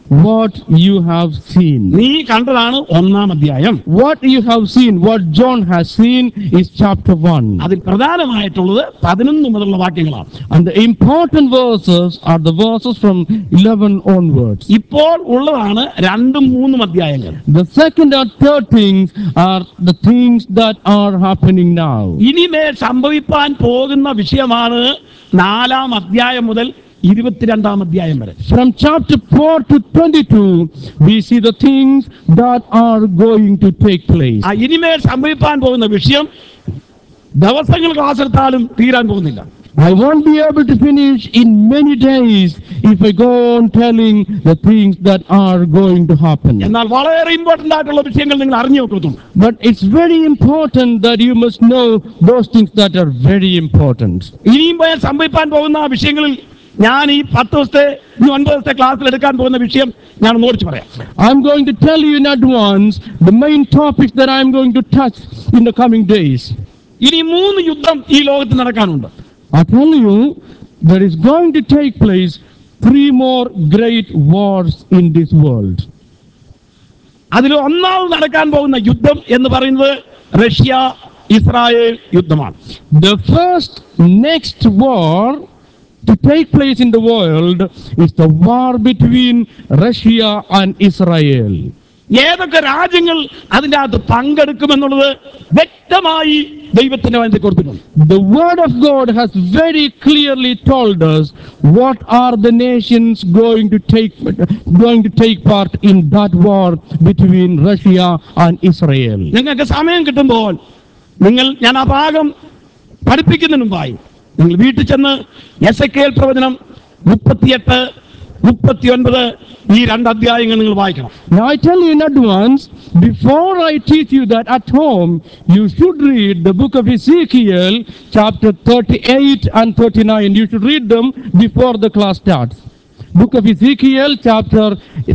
what you have seen. നീ കണ്ടതാണ് ഒന്നാം അധ്യായം What you have seen, what John has seen is chapter 1. അതിൽ പ്രധാനമായിട്ടുള്ളത് പതിനൊന്ന് മുതലുള്ള വാക്യങ്ങളാണ് And the important verses are the verses from 11 onwards. ഇപ്പോൾ ഉള്ളതാണ് രണ്ടും മൂന്നും അധ്യായങ്ങൾ The second and third things are the things that are happening now. ഇനിമേൽ സംഭവിപ്പാൻ പോകുന്ന വിഷയമാണ് നാലാം അധ്യായം മുതൽ ഇരുപത്തിരണ്ടാം അധ്യായം വരെ From chapter 4 to 22, we see the things that are going to take place. ആ ഇനിമേൽ സംഭവിപ്പാൻ പോകുന്ന വിഷയം ദിവസങ്ങൾ ക്ലാസ് എടുത്താലും തീരാൻ പോകുന്നില്ല I won't be able to finish in many days if I go on telling the things that are going to happen. എന്നാൽ വളരെ ഇമ്പോർട്ടന്റ് ആയിട്ടുള്ള വിഷയങ്ങൾ നിങ്ങൾ അറിഞ്ഞു വെക്കത്തുള്ളൂ But it's very important that you must know those things that are very important. ഇനിയും പോയാൽ സംഭവിപ്പാൻ പോകുന്ന ആ വിഷയങ്ങളിൽ ഞാൻ ഈ പത്ത് ദിവസത്തെ ഈ ഒൻപത് ദിവസത്തെ ക്ലാസ്സിൽ എടുക്കാൻ പോകുന്ന വിഷയം ഞാൻ ഒന്ന് ഓടിച്ചു പറയാം I'm going to tell you in advance the main topics that I'm going to touch in the coming days. ഇനി മൂന്ന് യുദ്ധം ഈ ലോകത്ത് നടക്കാനുണ്ട് I tell you, there is going to take place three more great wars in this world. അതിൽ ഒന്നാമത് നടക്കാൻ പോകുന്ന യുദ്ധം എന്ന് പറയുന്നത് റഷ്യ ഇസ്രായേൽ യുദ്ധമാണ് The first next war to take place in the world is the war between Russia and Israel. ഏതൊക്കെ രാജ്യങ്ങൾ അതിൻ്റെ അകത്ത് പങ്കെടുക്കുമെന്നുള്ളത് വ്യക്തമായി ദൈവത്തിന്റെ വചനത്തിൽ കൊടുത്തിട്ടുണ്ട് The word of God has very clearly told us what are the nations going to take going to take part in that war between Russia and Israel. നിങ്ങൾക്ക് സമയം കിട്ടുമ്പോൾ നിങ്ങൾ ഞാൻ ആ ഭാഗം പഠിപ്പിക്കുന്നതിന് മുമ്പായി നിങ്ങൾ വീട്ടിൽ ചെന്ന് എസ് എ കെ എൽ പ്രവചനം മുപ്പത്തിയെട്ട് മുപ്പത്തിയൊൻപത് ഈ രണ്ട് അധ്യായങ്ങൾ നിങ്ങൾ വായിക്കണം Now I tell you in advance, before I teach you that at home, you should read the book of Ezekiel, chapter 38 and 39. You should read them before the class starts. Book of Ezekiel, chapter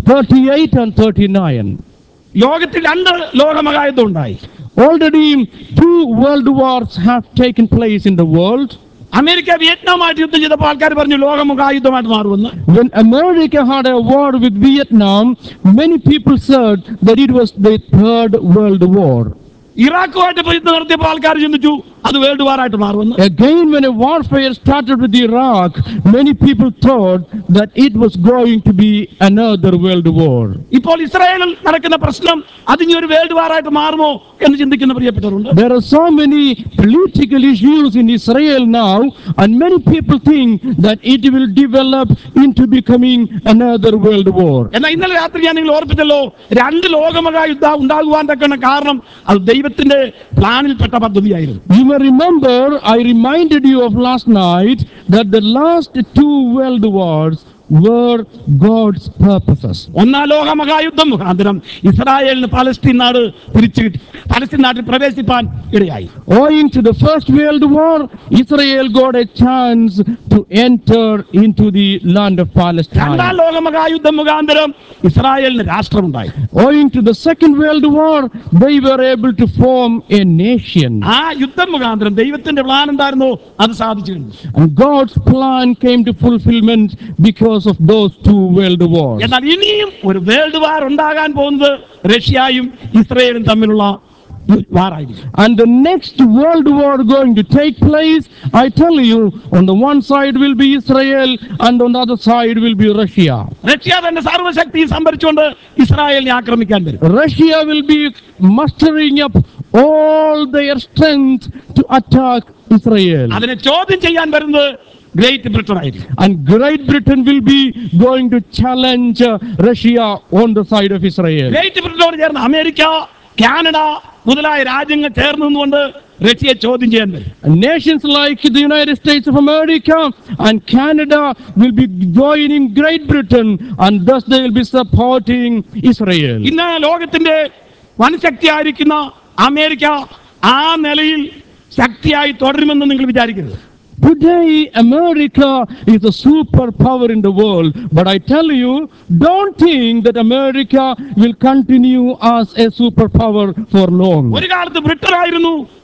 38 and 39. ലോകത്തിൽ രണ്ട് ലോകമഹായുദ്ധം ഉണ്ടായി Already two world wars have taken place in the world. America വിയറ്റ്നാമായിട്ട് യുദ്ധം ചെയ്തപ്പോൾ ആൾക്കാർ പറഞ്ഞു ലോകമുഖായുദ്ധമായിട്ട് മാറുമെന്ന് When America had a war with Vietnam, many people said that it was the third world war. ഇറാഖുമായിട്ട് യുദ്ധം നടത്തിയപ്പോൾ ആൾക്കാർ ചിന്തിച്ചു അത് വേൾഡ് വാറായിട്ട് മാറുമെന്ന് Again, when a warfare started with Iraq, many people thought that it was going to be another world war. ഇപ്പോൾ ഇസ്രായേലിൽ നടക്കുന്ന പ്രശ്നം അതിനി ഒരു വേൾഡ് വാറായിട്ട് മാറുമോ എന്ന് ചിന്തിക്കുന്ന പ്രിയപ്പെട്ടവരുണ്ട് There are so many political issues in Israel now, and many people think that it will develop into becoming another world war. എന്നാൽ ഇന്നലെ രാത്രി ഞാൻ നിങ്ങൾ ഓർപ്പിച്ചല്ലോ രണ്ട് ലോകമഹായുദ്ധം ഉണ്ടാകുവാൻ തക്കണ കാരണം അത് ദൈവത്തിന്റെ പ്ലാനിൽപ്പെട്ട പദ്ധതിയായിരുന്നു You may remember, I reminded you of last night that the last two world wars were God's purposes. ഒന്നാം ലോക മഹായുദ്ധം മുഖാന്തരം ഇസ്രായേലിന് പലസ്തീൻ നാട് തിരിച്ചു കിട്ടി പലസ്തീൻ നാട്ടിൽ പ്രവേശിപ്പാൻ ഇടയായി Owing to the First World War, Israel got a chance to enter into the land of രണ്ടാം Palestine. ലോക മഹായുദ്ധം മുഖാന്തരം ഇസ്രായേലിന് രാഷ്ട്രമുണ്ടായി Owing to the Second World War, they were able to form a nation. ആ യുദ്ധം മുഖാന്തരം ദൈവത്തിന്റെ പ്ലാൻ എന്തായിരുന്നു അത് സാധിച്ചു കഴിഞ്ഞു And God's plan came to fulfillment because of those two world wars. എന്നാൽ ഇനിയും ഒരു വേൾഡ് വാർ ഉണ്ടാകാൻ പോകുന്നത് റഷ്യയും ഇസ്രയേലും തമ്മിലുള്ള വാറായിരിക്കും And the next world war going to take place, I tell you, on the one side will be Israel and on the other side will be Russia. Russia തന്റെ സർവ്വശക്തി സംഭരിച്ചുകൊണ്ട് ഇസ്രായേലിനെ ആക്രമിക്കാൻ വരും Russia will be mustering up all their strength to attack Israel. അതിനെ ചോദ്യം ചെയ്യാൻ വരുന്നത് Great Britain ആയിരിക്കും And Great Britain will be going to challenge uh, Russia on the side of Israel. Great ബ്രിട്ടനോട് ചേർന്ന് അമേരിക്ക കാനഡ മുതലായ രാജ്യങ്ങൾ ചേർന്ന് നിന്നുകൊണ്ട് റഷ്യയെ ചോദ്യം ചെയ്യാൻ വരും And nations like the United States of America and Canada will be joining Great Britain and thus they will be supporting Israel. ഇന്ന് ലോകത്തിന്റെ വൻശക്തിയായിരിക്കുന്ന അമേരിക്ക ആ നിലയിൽ ശക്തിയായി തുടരുമെന്ന് നിങ്ങൾ വിചാരിക്കരുത് Today, America is a superpower in the world, but I tell you, don't think that America will continue as a superpower for long. ഒരു കാലത്ത് ബ്രിട്ടൻ ആയിരുന്നു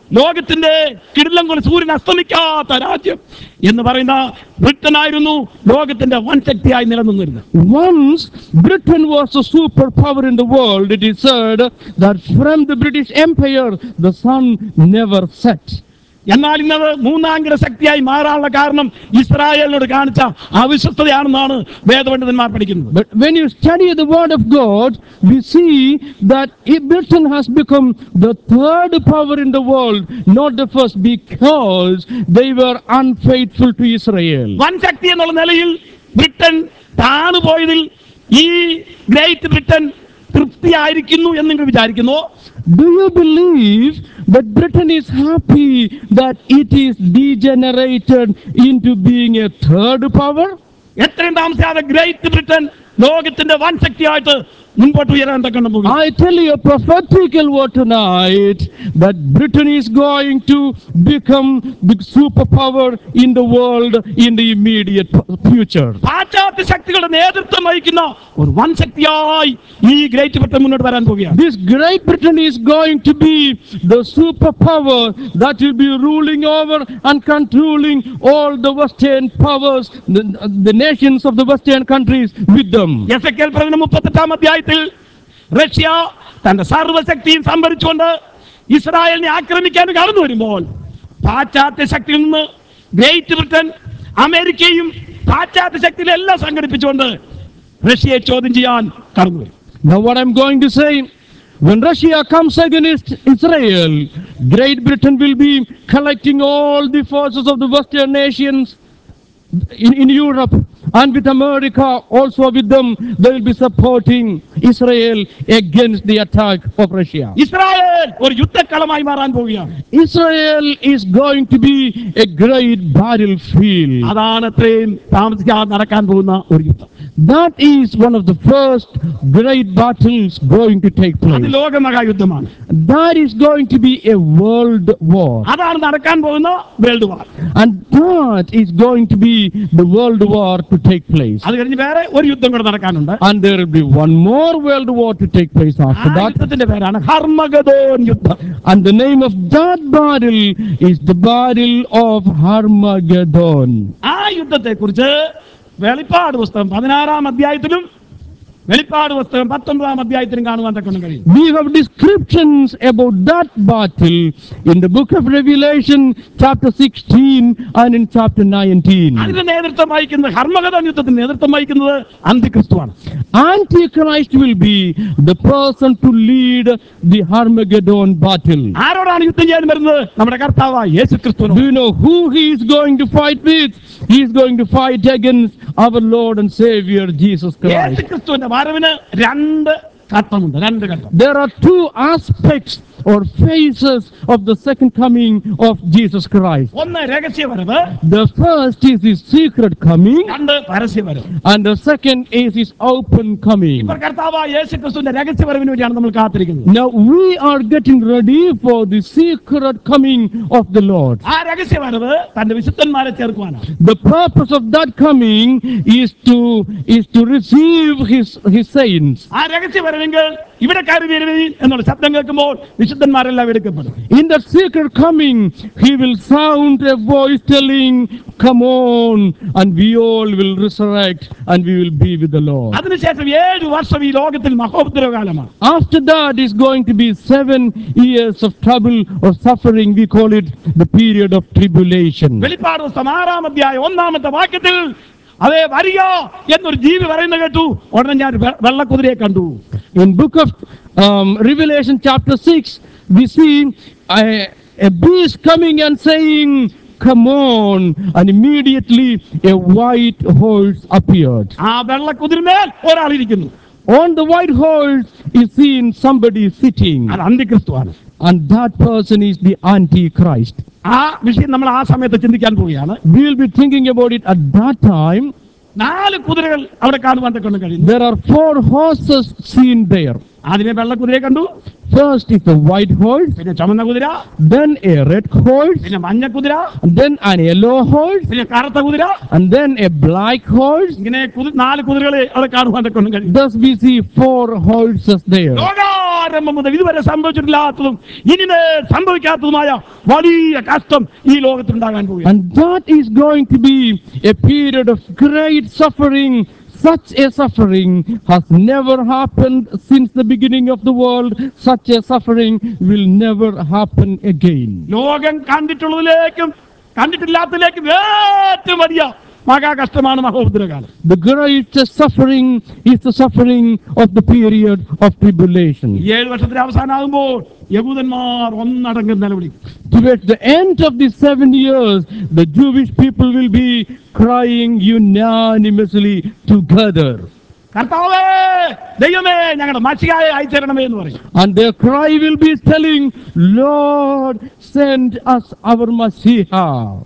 ലോകത്തിന്റെ കിടിലം കൊണ്ട് സൂര്യൻ അസ്തമിക്കാത്ത രാജ്യം എന്ന് പറയുന്ന ബ്രിട്ടൻ ആയിരുന്നു ലോകത്തിന്റെ വൻ ശക്തിയായി നിലനിന്നിരുന്നത് Once Britain was a superpower in the world, it is said that from the British Empire the sun never set. എന്നാൽ ഇന്നത് മൂന്നാംകിട ശക്തിയായി മാറാനുള്ള കാരണം ഇസ്രായേലിനോട് കാണിച്ച അവിശ്വസ്തതയാണെന്നാണ് വേദപണ്ഡിതന്മാർ പഠിക്കുന്നത് But when you study the word of God, we see that if Britain has become the third power in the world, not the first, because they were unfaithful to Israel. വൻ ശക്തി എന്നുള്ള നിലയിൽ ബ്രിട്ടൻ താണു പോയതിൽ ഈ great Britain തൃപ്തിയായിരിക്കുന്നു എന്ന് നിങ്ങൾ വിചാരിക്കുന്നു Do you believe that Britain is happy that it is degenerated into being a third power? എത്രയും താമസിയാതെ ഗ്രേറ്റ് ബ്രിട്ടൻ ലോകത്തിന്റെ വൻ ശക്തിയായിട്ട് മുൻപോട്ട് ഉയരാൻ തക്കണം പോകും I tell you a prophetical word tonight that Britain is going to become the superpower in the world in the immediate future. പാശ്ചാത്യ ശക്തികളുടെ നേതൃത്വം വഹിക്കുന്ന ഒരു വൻ ശക്തിയായി ഈ ഗ്രേറ്റ് ബ്രിട്ടൻ മുന്നോട്ട് വരാൻ പോവുകയാണ് This Great Britain is going to be the superpower that will be ruling over and controlling all the Western powers, the, the nations of the Western countries with them. Ezekiel പ്രവചനം മുപ്പത്തെട്ടാം അധ്യായത്തിൽ Russia തന്റെ സർവ്വശക്തിയും സംഭരിച്ചുകൊണ്ട് ഇസ്രായേലിനെ ആക്രമിക്കാൻ കടന്നു വരുമ്പോൾ പാശ്ചാത്യ ശക്തിയിൽ നിന്ന് ഗ്രേറ്റ് ബ്രിട്ടൻ അമേരിക്കയും പാശ്ചാത്യ ശക്തിയിലെല്ലാം സംഘടിപ്പിച്ചുകൊണ്ട് റഷ്യയെ ചോദ്യം ചെയ്യാൻ കടന്നു വരും Now, what I'm going to say, when Russia comes against Israel, Great Britain will be collecting all the forces of the Western nations in, in Europe and with America also with them, they will be supporting Israel against the attack of Russia. Israel ഒരു യുദ്ധക്കളമായി മാറാൻ പോവുകയാണ് Israel is going to be a great battlefield. അതാണ് എത്രയും താമസിക്കാതെ നടക്കാൻ പോകുന്ന ഒരു യുദ്ധം That is one of the first great battles going to take അത് place. ലോകമഹായുദ്ധമാണ് That is going to be a world war. അതാണ് നടക്കാൻ പോകുന്ന world war And that is going to be the world war to take place. അത് കഴിഞ്ഞ് വേറെ ഒരു യുദ്ധം കൂടെ നടക്കാനുണ്ട് And there will be one more world war to take place ആ after that. യുദ്ധത്തിന്റെ പേരാണ് ഹർമഗദോൻ യുദ്ധം And the name of that battle is the battle of Armageddon. ആ യുദ്ധത്തെ കുറിച്ച് വെളിപ്പാട് പുസ്തകം പതിനാറാം അധ്യായത്തിലും വെളിപ്പാട് പുസ്തകം പത്തൊമ്പതാം അധ്യായത്തിലും കാണുവാൻ തക്കണം കഴിയും We have descriptions about that battle in the book of Revelation, chapter 16, and in chapter 19. അതിന്റെ നേതൃത്വം വഹിക്കുന്നത് ഹർമഗദോൻ യുദ്ധത്തിന് നേതൃത്വം വഹിക്കുന്നത് അന്തിക്രിസ്തുവാണ് Antichrist will be the person to lead the Armageddon battle. ആരോടാണ് യുദ്ധം ചെയ്യാൻ വരുന്നത് നമ്മുടെ കർത്താവ് യേശു Do ക്രിസ്തുവിനോട് you know who he is going to fight with? He is going to fight against our Lord and Savior Jesus Yeshu Christ. ക്രിസ്തുവിന്റെ വരവിന് രണ്ട് ഘട്ടമുണ്ട് രണ്ട് ഘട്ടം There are two aspects or phases of the second coming of Jesus Christ. ഒന്ന് രഹസ്യ വരവ് The first is his secret coming, രണ്ട് പരസ്യ വരവ് and the second is his open coming. ഇപ്പോൾ കർത്താവ് യേശു ക്രിസ്തുവിന്റെ രഹസ്യ വരവിന് വേണ്ടിയാണ് നമ്മൾ കാത്തിരിക്കുന്നത് Now we are getting ready for the secret coming of the Lord. ആ രഹസ്യ വരവ് തന്റെ വിശുദ്ധന്മാരെ ചേർക്കുവാനാണ് The purpose of that coming is to is to receive his his saints. ആ രഹസ്യ വരവെങ്കിൽ ഇവിടെ കയറി വരുവീൻ എന്നുള്ള ശബ്ദം കേൾക്കുമ്പോൾ വിശുദ്ധന്മാരെല്ലാം എടുക്കപ്പെടും In that secret coming, he will sound a voice telling, Come on, and we all will resurrect and we will be with the Lord. അതിനുശേഷം ഏഴ് വർഷം ഈ ലോകത്തിൽ മഹോപദ്രവകാലമാണ് After that is going to be seven years of trouble or suffering. We call it the period of tribulation. വെളിപ്പാട് പുസ്തകം ആറാം അധ്യായം ഒന്നാമത്തെ വാക്യത്തിൽ അതേ വരിക എന്നൊരു ജീവി പറയുന്ന കേട്ടു ഉടനെ ഞാൻ വെ- വെള്ളക്കുതിരയെ കണ്ടു In book of um, Revelation chapter 6, we see a, a beast coming and saying, Come on. And immediately a white horse appeared. ആ വെള്ളക്കുതിരമേൽ ഒരാൾ ഇരിക്കുന്നു On the white horse is seen somebody sitting. അത് അന്തിക്രിസ്തുവാണ് And that person is the Antichrist. ആ വിഷയം നമ്മൾ ആ സമയത്ത് ചിന്തിക്കാൻ പോവുകയാണ് We will be thinking about it at that time. നാല് കുതിരകൾ അവിടെ കാണുവാൻ തക്കൊണ്ട് കഴിയുന്നു There are four horses seen there. ആദ്യമേ വെള്ളക്കുതിരയെ കണ്ടു First is the white horse, പിന്നെ ചുമന്ന കുതിര then a red horse, പിന്നെ മഞ്ഞ കുതിര and then an yellow horse, പിന്നെ കറുത്ത കുതിര and then a black horse. ഇങ്ങനെ കുതി- നാല് കുതിരകളെ അവിടെ കാണുവാൻ കൊണ്ട് കഴിയും Thus we see four horses there. ലോകാരംഭം മുതൽ ഇതുവരെ സംഭവിച്ചിട്ടില്ലാത്തതും ഇനിമേ സംഭവിക്കാത്തതുമായ വലിയ കഷ്ടം ഈ ലോകത്തുണ്ടാകാൻ പോവുകയാണ് And that is going to be a period of great suffering. Such a suffering has never happened since the beginning of the world. Such a suffering will never happen again. ലോകം കണ്ടിട്ടുള്ളതിലേക്കും കണ്ടിട്ടില്ലാത്തതിലേക്കും ഏറ്റവും വലിയ മഹാകഷ്ടമാണ് മഹോദരകാലം The greatest suffering is the suffering of the period of tribulation. ഈ ഏഴ് വർഷത്തിന്റെ അവസാനമാകുമ്പോൾ യഹൂദന്മാർ ഒന്നടങ്കം നിലവിളി Towards the end of these seven years, the Jewish people will be crying unanimously together. കർത്താവേ ദൈവമേ ഞങ്ങളുടെ മഷിയായ അയച്ചരണമേ എന്ന് പറയും And their cry will be telling, Lord, send us our Messiah.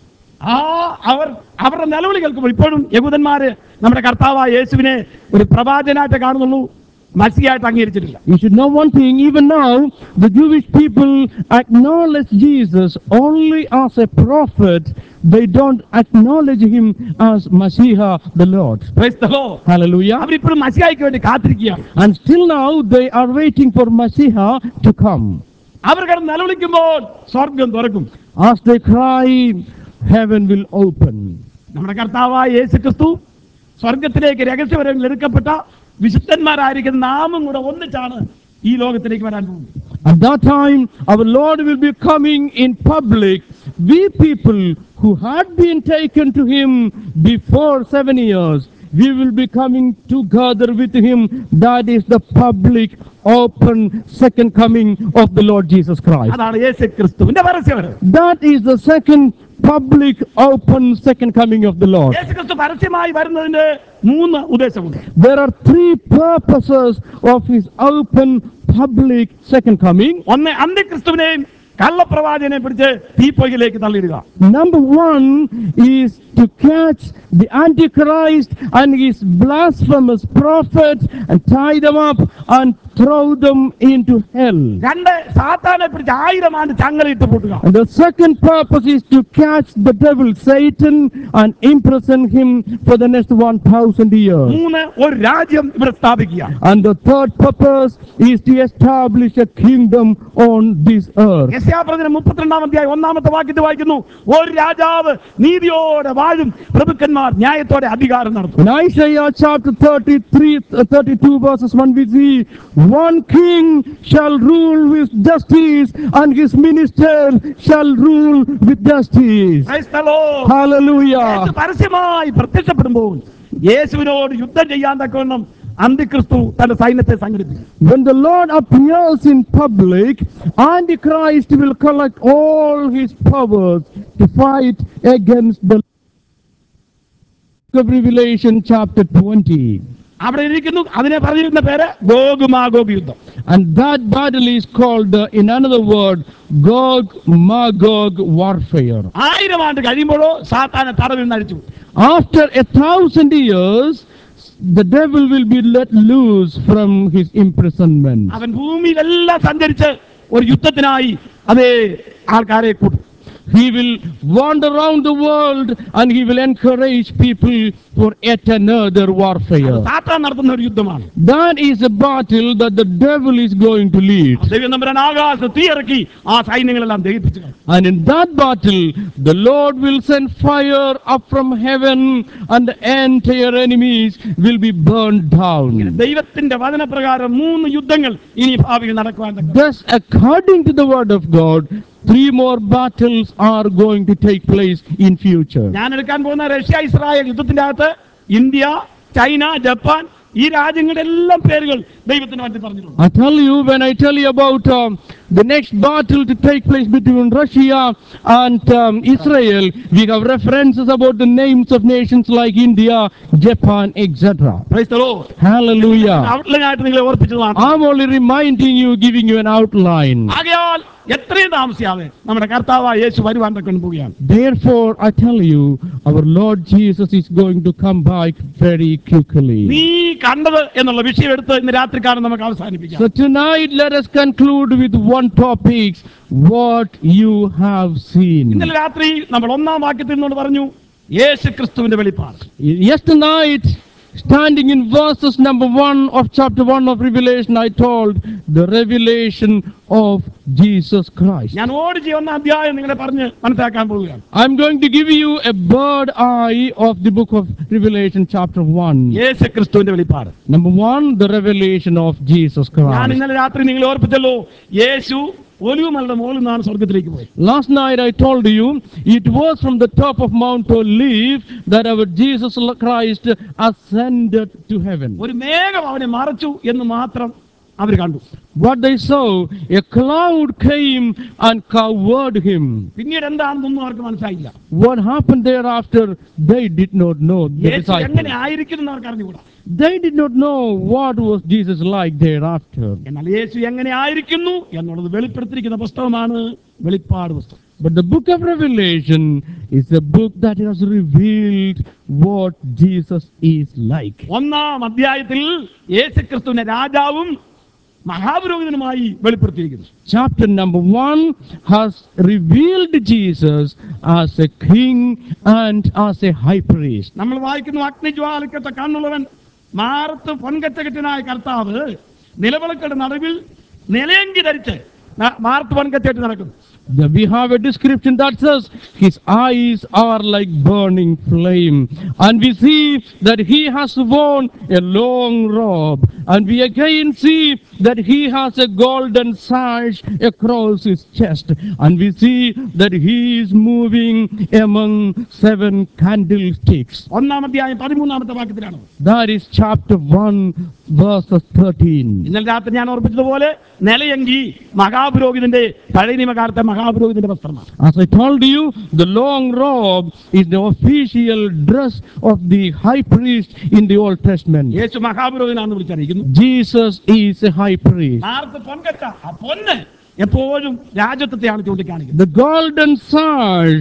ആ അവർ അവരുടെ നിലവിളി കേൾക്കുമ്പോൾ ഇപ്പോഴും യഹൂദന്മാര് നമ്മുടെ കർത്താവായ യേശുവിനെ ഒരു പ്രവാചനായിട്ട് കാണുന്നുള്ളൂ മസിയായിട്ട് അംഗീകരിച്ചിട്ടില്ല You should know one thing, even now, the Jewish people acknowledge Jesus only as a prophet. They don't acknowledge him as Messiah the Lord. Praise the Lord. Hallelujah. അവരിപ്പോഴും മസിയായിക്ക് വേണ്ടി കാത്തിരിക്കുകയാണ് And still now they are waiting for Messiah to come. അവർ കിടന്ന് നിലവിളിക്കുമ്പോൾ സ്വർഗം തുറക്കും As they cry, heaven will open. നമ്മുടെ കർത്താവായ യേശു ക്രിസ്തു സ്വർഗത്തിലേക്ക് രഹസ്യപരങ്ങളിൽ എടുക്കപ്പെട്ട വിശുദ്ധന്മാരായിരിക്കുന്ന നാമും കൂടെ ഒന്നിച്ചാണ് ഈ ലോകത്തിലേക്ക് വരാൻ പോകുന്നത് At that time, our Lord will be coming in public. We people who had been taken to Him before seven years, we will be coming together with Him. That is the public, open second coming of the Lord Jesus Christ. അതാണ് യേശു ക്രിസ്തുവിന്റെ പരസ്യവരം That is the second public, open second coming of the Lord. യേശു ക്രിസ്തു പരസ്യമായി വരുന്നതിന്റെ മൂന്ന് ഉദ്ദേശമുണ്ട് There are three purposes of His open public second coming. ഒന്ന് അന്ത്യക്രിസ്തുവിനെയും കള്ളപ്രവാചകനെ പിടിച്ച് തീപ്പൊയ്യിലേക്ക് തള്ളിയിടുക Number one is to catch the Antichrist and his blasphemous prophets and tie them up and throw them into hell. രണ്ട് സാത്താനെ പിടിച്ച് ആയിരം ആണ്ട് ചങ്ങലയിട്ട് പൂട്ടുക And the second purpose is to catch the devil Satan and imprison him for the next 1000 years. മൂന്ന് ഒരു രാജ്യം ഇവിടെ സ്ഥാപിക്കുക And the third purpose is to establish a kingdom on this earth. യശയാപ്രവചനം മുപ്പത്തിരണ്ടാം അധ്യായം ഒന്നാമത്തെ വാക്യത്തിൽ വായിക്കുന്നു ഒരു രാജാവ് നീതിയോടെ വാഴും പ്രഭുക്കന്മാർ ന്യായത്തോടെ അധികാരം നടത്തും In Isaiah chapter 33, uh, 32 verses 1 we see, one king shall rule with justice and his minister shall rule with justice. Praise the Lord. Hallelujah. യേശു പരസ്യമായി പ്രത്യക്ഷപ്പെടുമ്പോൾ യേശുവിനോട് യുദ്ധം ചെയ്യാൻ തക്കവണ്ണം അന്തിക്രിസ്തു തന്റെ സൈന്യത്തെ സംഘടിപ്പിക്കും When the Lord appears in public, Antichrist will collect all his powers to fight against the of Revelation chapter 20. അവിടെ ഇരിക്കുന്നു അതിനെ പറഞ്ഞിരുന്ന പേര് ഗോഗുമാഗോഗ് യുദ്ധം And that battle is called, uh, in another word, Gog Magog warfare. ആയിരം ആണ്ട് കഴിയുമ്പോഴോ സാത്താനെ തടവിൽ നിന്ന് അഴിച്ചു വിടും. After a thousand years, the devil will be let loose from his imprisonment. അവൻ ഭൂമിയിലെല്ലാം സഞ്ചരിച്ച് ഒരു യുദ്ധത്തിനായി അതേ ആൾക്കാരെ കൂട്ടും He will wander around the world and he will encourage people for yet another warfare. സാത്താൻ നടത്തുന്ന ഒരു യുദ്ധമാണ് That is a battle that the devil is going to lead. ദൈവം നമ്പരൻ ആകാശത്ത് തീയിറക്കി ആ സൈന്യങ്ങളെല്ലാം ദഹിപ്പിച്ചു കളയും. And in that battle, the Lord will send fire up from heaven and the entire enemies will be burned down. ദൈവത്തിന്റെ വചനപ്രകാരം മൂന്ന് യുദ്ധങ്ങൾ ഇനി ഭാവിയിൽ നടക്കുവാൻ തക്ക Thus, according to the word of God, three more battles are going to take place in future. ഞാൻ എടുക്കാൻ പോകുന്ന റഷ്യ ഇസ്രായേൽ യുദ്ധത്തിന്റെ അകത്ത് ഇന്ത്യ ചൈന ജപ്പാൻ ഈ രാജ്യങ്ങളുടെ എല്ലാം പേരുകൾ ദൈവത്തിന് വേണ്ടി പറഞ്ഞിട്ടുണ്ട് I tell you, when I tell you about um, the next battle to take place between Russia and um, Israel, we have references about the names of nations like India, Japan, etc. Praise the Lord. Hallelujah. Outline ആയിട്ട് നിങ്ങളെ ഓർപ്പിച്ചതാണ് I'm only reminding you, giving you an outline. ആകയാൽ എത്രയും താമസിയാതെ നമ്മുടെ കർത്താവായ യേശു വരുവാൻ തക്കൊണ്ട് പോവുകയാണ് Therefore, I tell you, our Lord Jesus is going to come back very quickly. നീ കണ്ടത് എന്നുള്ള വിഷയം എടുത്ത് ഇന്ന് രാത്രിക്കാലം നമുക്ക് അവസാനിപ്പിക്കാം So tonight, let us conclude with one topic, what you have seen. ഇന്നലെ രാത്രി നമ്മൾ ഒന്നാം വാക്യത്തിൽ നിന്നുകൊണ്ട് പറഞ്ഞു യേശു ക്രിസ്തുവിന്റെ വെളിപ്പാട് Yesternight, standing in verses number one of chapter one of Revelation, I told the revelation of Jesus Christ. ഞാൻ ഓടിച്ച് ഒന്നാം അധ്യായം നിങ്ങളെ പറഞ്ഞ് മനസ്സിലാക്കാൻ പോവുകയാണ് I'm going to give you a bird eye of the book of Revelation, chapter one. യേശു ക്രിസ്തുവിന്റെ വെളിപ്പാട് Number one, the revelation of Jesus ഞാൻ Christ. ഇന്നലെ രാത്രി നിങ്ങളെ ഓർപ്പിച്ചല്ലോ യേശു ഒലിവുമലയുടെ മുകളിൽ നിന്നാണ് സ്വർഗത്തിലേക്ക് പോയി Last night I told you it was from the top of Mount Olive that our Jesus Christ ascended to heaven. ഒരു മേഘം അവനെ മറച്ചു എന്ന് മാത്രം അവർ കണ്ടു What they saw, a cloud came and covered him. പിന്നീട് എന്താണെന്നൊന്നും അവർക്ക് മനസ്സിലായില്ല What happened thereafter, they did not know. The യേശു എങ്ങനെ disciples. ആയിരിക്കും എന്ന് അവർക്ക് അറിഞ്ഞുകൂടാ They did not know what was Jesus like thereafter. എന്നാൽ യേശു എങ്ങനെ ആയിരിക്കുന്നു എന്നുള്ളത് വെളിപ്പെടുത്തിയിരിക്കുന്ന പുസ്തകമാണ് വെളിപ്പാട് പുസ്തകം But the book of Revelation is a book that has revealed what Jesus is like. ഒന്നാം അധ്യായത്തിൽ യേശു ക്രിസ്തുവിനെ രാജാവും മഹാപുരോഹിതനുമായി വെളിപ്പെടുത്തിയിരിക്കുന്നു Chapter number one has revealed Jesus as a king and as a high priest. നമ്മൾ വായിക്കുന്നു അഗ്നിജ്വാലിക്കത്ത കണ്ണുള്ളവൻ മാറത്ത് പൊൻകച്ചകെട്ടിനായ കർത്താവ് നിലവിളക്കളുടെ നടുവിൽ നിലയങ്കി ധരിച്ച് ന- മാറത്ത് പൊൻകച്ചകെട്ടി നടക്കുന്നു The- we have a description that says his eyes are like burning flame and we see that he has worn a long robe and we again see that he has a golden sash across his chest and we see that he is moving among seven candlesticks ഒന്നാം അധ്യായം പതിമൂന്നാമത്തെ വാക്യത്തിലാണ് that is chapter 1 verses 13 ഇന്നലെ രാത്രി ഞാൻ ഓർപ്പിച്ചതുപോലെ നിലയങ്കി മഹാപുരോഹിതന്റെ പഴയ നിയമകാലത്തെ മഹാപുരോഹിതന്റെ വസ്ത്രമാണ് As I told you, the long robe is the official dress of the high priest in the Old Testament. Yeshu മഹാപുരോഹിതനാണെന്ന് വിളിച്ചറിയിക്കുന്നു Jesus is a high priest. മാറത്ത് പൊൻകച്ച ആ പൊന്ന് എപ്പോഴും രാജ്യത്വത്തെയാണ് ചൂണ്ടിക്കാണിക്കുന്നത് The golden sash,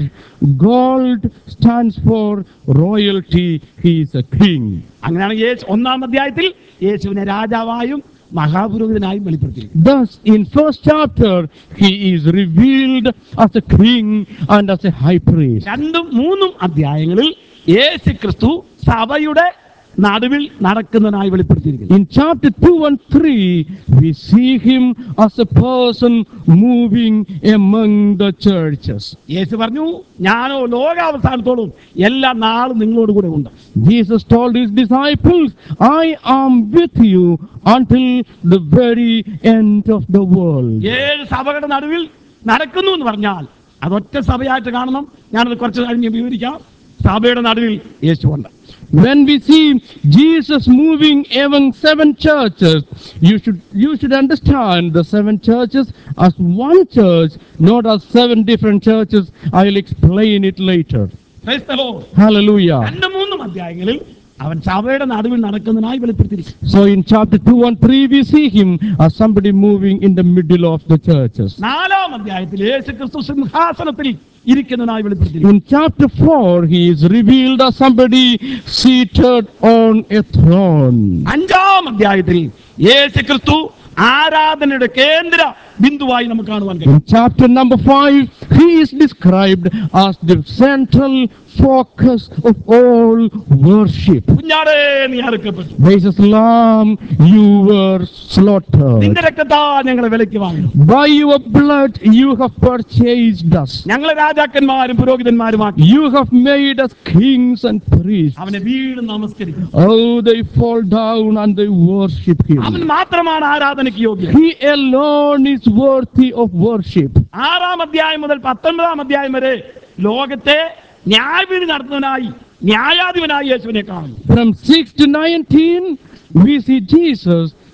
gold stands for royalty. He is a king. അങ്ങനെയാണ് യേശു ഒന്നാം അധ്യായത്തിൽ യേശുവിനെ രാജാവായും മഹാപുരോഹിതനായും വെളിപ്പെടുത്തിയിരിക്കുന്നത് Thus, in first chapter, he is revealed as a king and as a high priest. രണ്ടും മൂന്നും അധ്യായങ്ങളിൽ യേശു ക്രിസ്തു സഭയുടെ നടുവിൽ നടക്കുന്നതിനായി വെളിപ്പെടുത്തിയിരിക്കുന്നു In chapter 2 and 3, we see him as a person moving among the churches. യേശു പറഞ്ഞു ഞാനോ ലോകാവസാനത്തോളം എല്ലാ നാളും നിങ്ങളോട് കൂടെ ഉണ്ട് Jesus told his disciples, I am with you until the very end of the world. ഏഴ് സഭകളുടെ നടുവിൽ നടക്കുന്നു എന്ന് പറഞ്ഞാൽ അതൊറ്റ സഭയായിട്ട് കാണണം ഞാനത് കുറച്ച് കഴിഞ്ഞ് വിവരിക്കാം സഭയുടെ നടുവിൽ യേശു ഉണ്ട് When we see Jesus moving among seven churches, you should, you should understand the seven churches as one church, not as seven different churches. I will explain it later. Praise the Lord. Hallelujah. രണ്ട് മൂന്നും അധ്യായങ്ങളിൽ അവൻ സഭയുടെ നടുവിൽ നടക്കുന്നതിനായി വെളിപ്പെടുത്തിയിരിക്കുന്നു So in chapter 2 and 3, we see him as somebody moving in the middle of the churches. നാലാം അധ്യായത്തിൽ യേശു ക്രിസ്തു സിംഹാസനത്തിൽ ഇരിക്കുന്നതിനായി വെളിപ്പെടുത്തിയിരിക്കുന്നു In chapter 4, he is revealed as somebody seated on a throne. അഞ്ചാം അധ്യായത്തിൽ യേശു ക്രിസ്തു ആരാധനയുടെ കേന്ദ്ര ബിന്ദുവായി നമുക്ക് കാണുവാൻ കഴിയും In chapter number 5, he is described as the central focus of all worship. കുഞ്ഞാടേ നീ അറുക്കപ്പെട്ടു Jesus Lamb, you were slaughtered. നിന്റെ രക്തത്താ ഞങ്ങളെ വിലയ്ക്ക് വാങ്ങി By your blood, you have purchased us. ഞങ്ങളെ രാജാക്കന്മാരും പുരോഹിതന്മാരുമാക്കി You have made us kings and priests. അവനെ വീട് നമസ്കരിക്കും Oh, they fall down and they worship അവൻ him. മാത്രമാണ് ആരാധനയ്ക്ക് യോഗ്യൻ He alone is worthy of worship. ആറാം അധ്യായം മുതൽ പത്തൊൻപതാം അധ്യായം വരെ ലോകത്തെ ന്യായവിധി നടത്തുന്നതിനായി ന്യായാധിപനായി യേശുവിനെ കാണുന്നു From 6 to 19, we see Jesus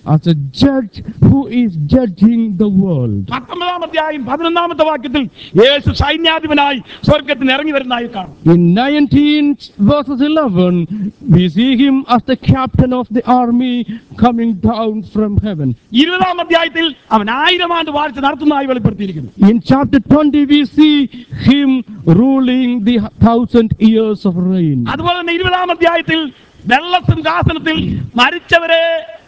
as a judge who is judging the world. പത്തൊമ്പതാം അധ്യായം പതിനൊന്നാമത്തെ വാക്യത്തിൽ യേശു സൈന്യാധിപനായി സ്വർഗത്തിന് ഇറങ്ങി വരുന്നതായി കാണും In 19 verses 11, we see him as the captain of the army coming down from heaven. ഇരുപതാം അധ്യായത്തിൽ അവൻ ആയിരം ആണ്ട് വാഴ്ച നടത്തുന്നതായി വെളിപ്പെടുത്തിയിരിക്കുന്നു In chapter 20, we see him ruling the thousand years of reign. അതുപോലെ തന്നെ ഇരുപതാം അധ്യായത്തിൽ വെള്ളസിംഹാസനത്തിൽ മരിച്ചവരെ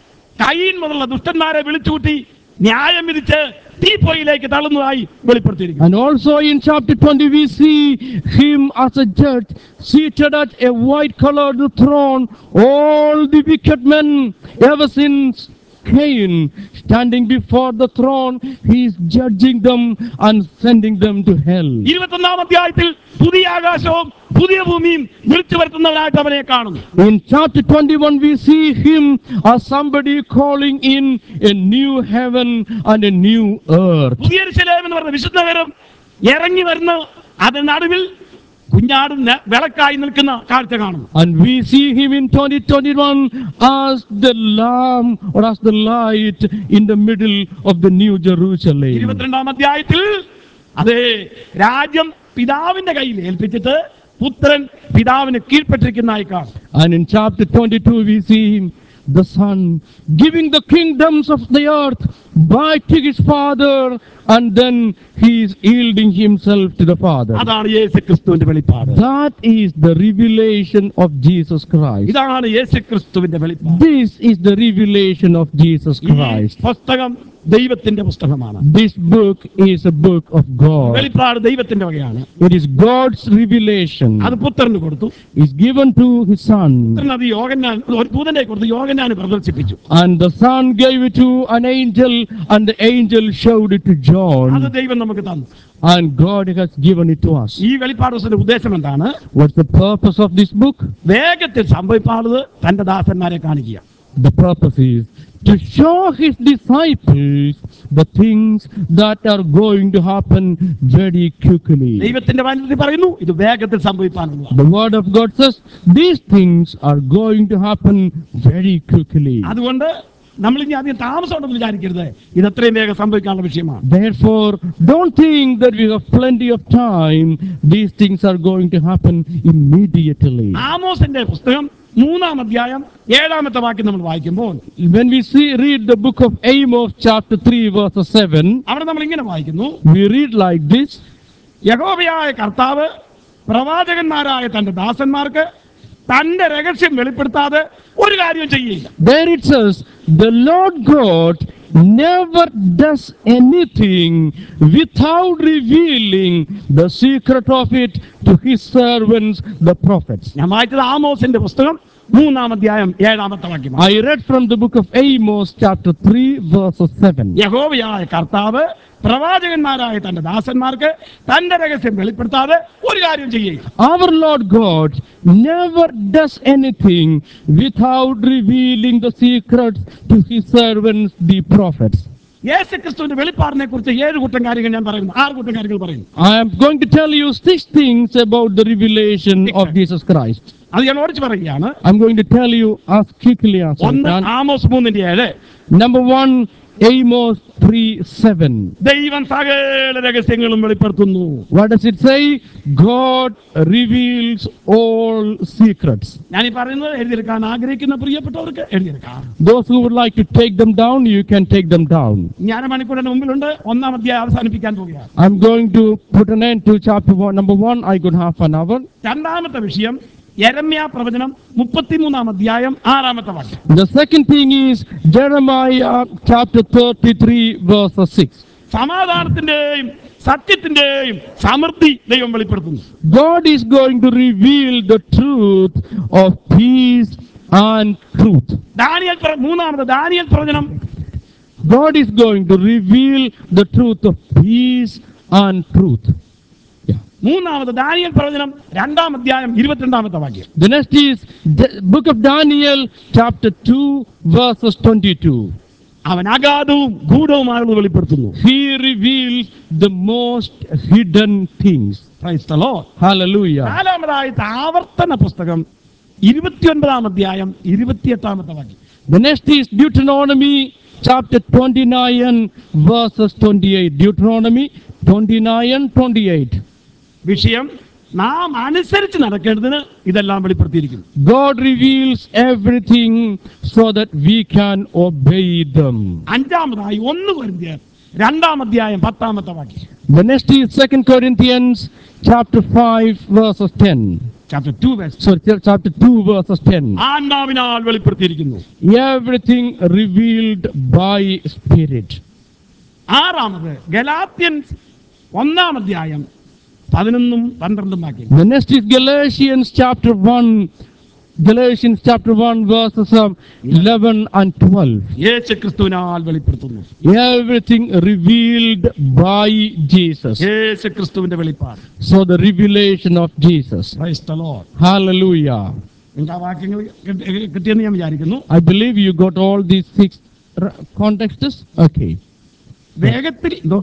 കൈൻ മുതലുള്ള ദുഷ്ടന്മാരെ വിളിച്ചുകൂട്ടി ന്യായം വിധിച്ച് തീപ്പൊയിലേക്ക് തള്ളുന്നതായി വെളിപ്പെടുത്തിയിരിക്കുന്നു And also in chapter 20, we see him as a judge seated at a white colored throne. All the wicked men ever since Cain standing before the throne, he is judging them and sending them to hell. ഇരുപത്തൊന്നാം അധ്യായത്തിൽ പുതിയ ആകാശവും പുതിയ ഭൂമിയും വിളിച്ചു വരുത്തുന്നവനായിട്ട് അവനെ കാണുന്നു In chapter 21, we see him as somebody calling in a new heaven and a new earth. പുതിയ ശിലേം എന്ന് പറഞ്ഞ വിശുദ്ധകരം ഇറങ്ങി വരുന്ന അത് നടുവിൽ കുഞ്ഞാടും ന- വിളക്കായി നിൽക്കുന്ന കാഴ്ച കാണുന്നു And we see him in 2021 as the lamb or as the light in the middle of the new Jerusalem. ഇരുപത്തിരണ്ടാം അധ്യായത്തിൽ അതേ രാജ്യം പിതാവിന്റെ കയ്യിൽ ഏൽപ്പിച്ചിട്ട് പുത്രൻ പിതാവിന് കീഴ്പ്പെട്ടിരിക്കുന്നതായി കാണും And in chapter 22, we see him, the Son, giving the kingdoms of the earth back to his Father, and then he is yielding himself to the Father. അതാണ് യേശു ക്രിസ്തുവിന്റെ വെളിപ്പാട് That is the revelation of Jesus Christ. ഇതാണ് യേശു ക്രിസ്തുവിന്റെ വെളിപ്പാട് This is the revelation of Jesus ഈ Christ. പുസ്തകം ദൈവത്തിന്റെ പുസ്തകമാണ് This book is a book of God. വെളിപ്പാട് ദൈവത്തിന്റെ വകയാണ് It is God's revelation. അത് പുത്രന് കൊടുത്തു Is given to his son. പുത്രൻ അത് യോഗനാൻ ഒരു ദൂതനെ കൊടുത്ത് യോഗനാന് പ്രദർശിപ്പിച്ചു And the son gave it to an angel, and the angel showed it to അത് John. ദൈവം നമുക്ക് തന്നു And God has given it to us. ഈ വെളിപ്പാട് പുസ്തകത്തിന്റെ ഉദ്ദേശം എന്താണ് What's the purpose of this book? വേഗത്തിൽ സംഭവിപ്പാളത് തന്റെ ദാസന്മാരെ കാണിക്കുക The purpose is to show his disciples the things that are going to happen very quickly. ദൈവത്തിന്റെ വചനത്തിൽ പറയുന്നു ഇത് വേഗത്തിൽ സംഭവിപ്പാനുള്ളതാണ് The word of God says these things are going to happen very quickly. അതുകൊണ്ട് നമ്മൾ ഇനി അധികം താമസം ഉണ്ടെന്ന് വിചാരിക്കരുത് ഇത് എത്രയും വേഗം സംഭവിക്കാനുള്ള വിഷയമാണ് Therefore, don't think that we have plenty of time. These things are going to happen immediately. ആമോസിന്റെ പുസ്തകം മൂന്നാം അധ്യായം ഏഴാമത്തെ വാക്യം നമ്മൾ വായിക്കുമ്പോൾ When we see read the book of Amos, chapter 3, verse 7, അവിടെ നമ്മൾ ഇങ്ങനെ വായിക്കുന്നു we read like this യഹോവയായ കർത്താവ് പ്രവാചകന്മാരായ തന്റെ ദാസന്മാർക്ക് തന്റെ രഹസ്യം വെളിപ്പെടുത്താതെ ഒരു കാര്യവും ചെയ്യില്ല There it says, The Lord God never does anything without revealing the secret of it to his servants, the prophets. ഞാൻ വായിച്ചത് ആമോസിന്റെ പുസ്തകം മൂന്നാം അധ്യായം ഏഴാമത്തെ വാക്യമാണ് I read from the book of Amos, chapter 3, verse 7. യഹോവയായ കർത്താവ് പ്രവാചകന്മാരായ തന്റെ ദാസന്മാർക്ക് തന്റെ രഹസ്യം വെളിപ്പെടുത്താതെ ഒരു കാര്യം ചെയ്യുക Our Lord God never does anything without revealing the secrets to his servants, the prophets. യേശു ക്രിസ്തുവിന്റെ വെളിപ്പാടിനെ കുറിച്ച് ഏഴ് കൂട്ടം കാര്യങ്ങൾ ഞാൻ പറയുന്നു ആറ് കൂട്ടം കാര്യങ്ങൾ പറയുന്നു I am going to tell you six things about the revelation of Jesus Christ. അത് ഞാൻ ഓടിച്ചു പറയുകയാണ് I'm going to tell you as quickly as I ഒന്ന് can. ആമോസ് മൂന്നിന്റെ ഏഴ് Number one, Amos 3 7. ദൈവം സകല രഹസ്യങ്ങളും വെളിപ്പെടുത്തുന്നു What does it say? God reveals all secrets. ഞാൻ ഈ പറയുന്നത് എഴുതിയെടുക്കാൻ ആഗ്രഹിക്കുന്ന പ്രിയപ്പെട്ടവർക്ക് എഴുതിയെടുക്കാം Those who would like to take them down, you can take them down. ഞാൻ മണിക്കൂറിന് മുമ്പിലുണ്ട് ഒന്നാം അധ്യായം അവസാനിപ്പിക്കാൻ പോവുകയാണ് I'm going to put an end to chapter one. Number one, I got half an hour. രണ്ടാമത്തെ വിഷയം യരമ്യ പ്രവചനം മുപ്പത്തിമൂന്നാം അധ്യായം ആറാമത്തെ വാക്യം The second thing is Jeremiah chapter 33, verse 6. സമാധാനത്തിന്റെയും സത്യത്തിന്റെയും സമൃദ്ധി ദൈവം വെളിപ്പെടുത്തുന്നു God is going to reveal the truth of peace and truth. Daniel പ്ര- മൂന്നാമത് ദാനിയൽ പ്രവചനം God is going to reveal the truth of peace and truth. Yeah. മൂന്നാമത് ദാനിയൽ പ്രവചനം രണ്ടാം അധ്യായം ഇരുപത്തിരണ്ടാമത്തെ വാക്യം The next is the book of Daniel, chapter 2, verses 22. അവൻ അഗാധവും ഗൂഢവുമായുള്ളത് വെളിപ്പെടുത്തുന്നു He reveals the most hidden things. Praise the Lord. Hallelujah. നാലാമതായിട്ട് ആവർത്തന പുസ്തകം ഇരുപത്തിയൊൻപതാം അധ്യായം ഇരുപത്തിയെട്ടാമത്തെ വാക്യം The next is Deuteronomy chapter 29 verses 28. Deuteronomy 29 28. വിഷയം നാം അനുസരിച്ച് നടക്കേണ്ടതിന് ഇതെല്ലാം വെളിപ്പെടുത്തിയിരിക്കുന്നു God reveals everything so that we can obey them. അഞ്ചാമതായി ഒന്ന് കൊരിന്ത്യർ രണ്ടാം അധ്യായം പത്താമത്തെ വാക്യം The next is 2 Corinthians chapter 5 verses 10. Chapter two verse Sorry, ch- chapter 2 verses 10. ആത്മാവിനാൽ വെളിപ്പെടുത്തിയിരിക്കുന്നു Everything revealed by spirit. ആറാമത് ഗലാത്യൻസ് ഒന്നാം അധ്യായം പതിനൊന്നും പന്ത്രണ്ടും വാക്യം The next is Galatians chapter 1. Galatians chapter 1 verses um, 11 and 12. യേശു ക്രിസ്തുവിനാൽ വെളിപ്പെടുത്തുന്നു Everything revealed by Jesus. യേശു ക്രിസ്തുവിന്റെ വെളിപ്പാട് So the revelation of Jesus. Praise the Lord. Hallelujah. നിങ്ങൾക്ക് ആ വാക്യങ്ങൾ കിട്ടി- കിട്ടിയെന്ന് ഞാൻ വിചാരിക്കുന്നു I believe you got all these six r- contexts. Okay. വേഗത്തിൽ എന്തോ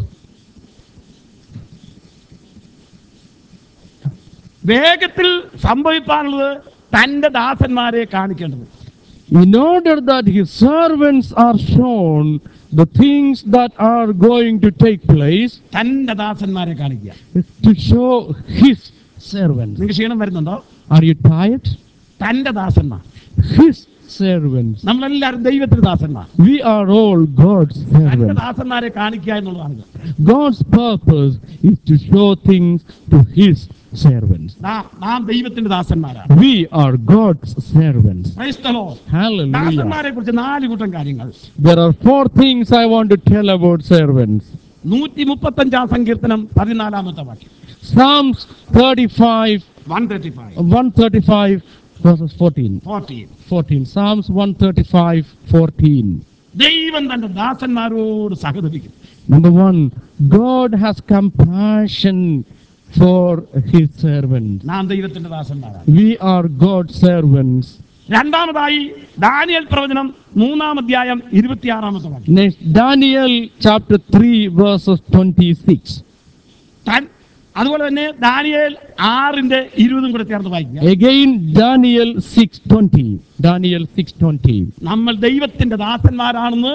വേഗത്തിൽ സംഭവിക്കാനുള്ളത് തന്റെ ദാസന്മാരെ കാണിക്കേണ്ടത് In order that his servants are shown the things that are going to take place, തന്റെ ദാസന്മാരെ കാണിക്കുക to show his servants. നിങ്ങൾക്ക് ക്ഷീണം വരുന്നുണ്ടോ Are you tired? തന്റെ ദാസന്മാർ His servants. നമ്മളെല്ലാവരും ദൈവത്തിന്റെ ദാസന്മാർ We are all God's തന്റെ servants. ദാസന്മാരെ കാണിക്കുക എന്നുള്ളതാണ് ഇത്. God's purpose is to show things to his servants. നാം- നാം ദൈവത്തിന്റെ ദാസന്മാരാണ് We are God's servants. Praise the Lord. Hallelujah. ദാസന്മാരെ കുറിച്ച് നാല് കൂട്ടം കാര്യങ്ങൾ There are four things I want to tell about servants. നൂറ്റി മുപ്പത്തഞ്ചാം സങ്കീർത്തനം പതിനാലാമത്തെ വാക്യം Psalms 35, one thirty five 135 verses 14. Fourteen 14. Psalms 135, 14. ദൈവം തന്റെ ദാസന്മാരോട് സഹതപിക്കും Number one, God has compassion for his servants. നാം ദൈവത്തിന്റെ ദാസന്മാരാണ് We are God's servants. രണ്ടാമതായി ദാനിയൽ പ്രവചനം മൂന്നാം അധ്യായം ഇരുപത്തിയാറാമത്തെ വാക്യം Next, Daniel chapter 3, verses 26. താൻ അതുപോലെ തന്നെ ദാനിയേൽ ആറിന്റെ ഇരുപതും കൂടെ ചേർന്ന് വായിക്കുക Again, Daniel 6:20. Daniel 6:20. നമ്മൾ ദൈവത്തിന്റെ ദാസന്മാരാണെന്ന്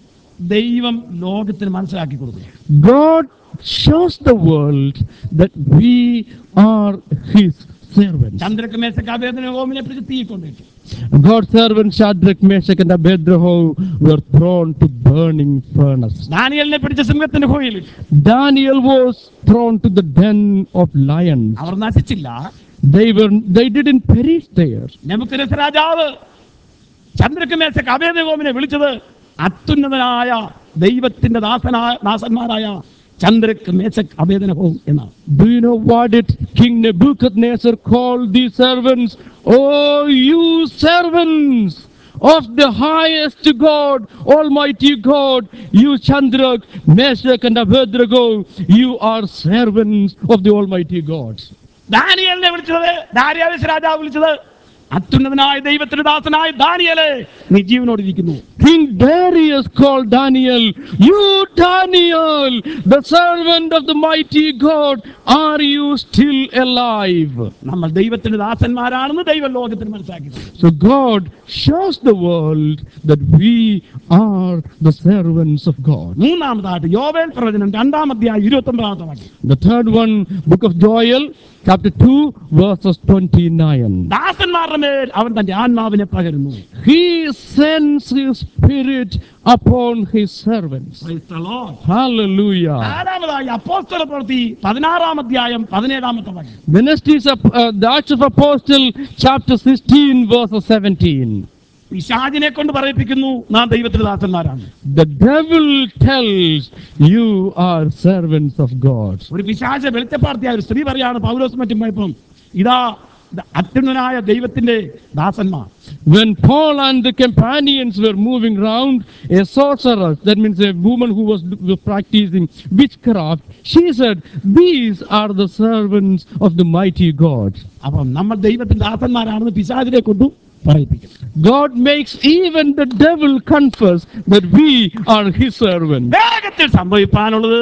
ദൈവം ലോകത്തിന് മനസ്സിലാക്കി കൊടുക്കുക God shows the world that we are His servants. ചന്ദ്രക്ക് Meshach അഭേദന ഹോമിനെ പിടിച്ച് തീ കൊണ്ടിട്ടു God's servants Shadrach, Meshach, and Abednego were thrown to burning furnace. ദാനിയലിനെ പിടിച്ച സിംഹത്തിന്റെ ഹോയിലിട്ടു Daniel was thrown to the den of lions. Our നശിച്ചില്ല They were they didn't perish there. നമുക്ക് രാജാവ് ചന്ദ്രക്ക് Meshach അഭേദന ഹോമിനെ വിളിച്ചത് അത്യുന്നതനായ ദൈവത്തിന്റെ ദാസനായ ദാസന്മാരായ ചന്ദ്രക്ക് മേശക്ക് അഭേദന ഹോം എന്നാണ് Do you know what did King Nebuchadnezzar call these servants? Oh, you servants of the highest God, Almighty God, you Chandrak, Meshach, and Abednego, you are servants of the Almighty God. ദാനിയലിനെ വിളിച്ചത് ദാരിയാവേശ രാജാവ് വിളിച്ചത് അത്യുന്നതനായ ദൈവത്തിന്റെ ദാസനായ ദാനിയലെ നീ ജീവനോട് ഇരിക്കുന്നു King Darius called Daniel, You Daniel, the servant of the mighty God, are you still alive? നമ്മൾ ദൈവത്തിന്റെ ദാസന്മാരാണെന്ന് ദൈവം ലോകത്തിന് മനസ്സിലാക്കി തന്നു. So God shows the world that we are the servants of God. മൂന്നാമതായിട്ട് യോവേൽ പ്രവചനം രണ്ടാം അധ്യായം ഇരുപത്തി ഒമ്പതാമത്തെ വാക്യം The third one, book of Joel, chapter 2, verses 29. ദാസന്മാരുടെ മേൽ അവൻ തന്റെ ആത്മാവിനെ പകരുന്നു He sends his spirit upon his servants. Praise the Lord. Hallelujah. നാലാമതായി അപ്പോസ്തല പ്രവൃത്തി പതിനാറാം അധ്യായം പതിനേഴാമത്തെ വാക്യം The next is uh, the Acts of Apostle, chapter 16, verses 17. പിശാചിനെ കൊണ്ട് പറയിപ്പിക്കുന്നു നാം ദൈവത്തിന്റെ ദാസന്മാരാണ് The devil tells you are servants of God. ഒരു പിശാച വെളിച്ചപ്പാർത്തിയായ ഒരു സ്ത്രീ പറയാണ് പൗലോസ് മറ്റും പോയപ്പം ഇതാ ദ- അത്യുന്നതനായ ദൈവത്തിന്റെ ദാസന്മാർ When Paul and the companions were moving around, a sorceress, that means a woman who was was practicing witchcraft, she said, These are the servants of the mighty God. അപ്പം നമ്മൾ ദൈവത്തിന്റെ ദാസന്മാരാണെന്ന് പിശാചിനെ കൊണ്ടു പറയിപ്പിക്കും God makes even the devil confess that we are his servants. വേഗത്തിൽ സംഭവിക്കാനുള്ളത്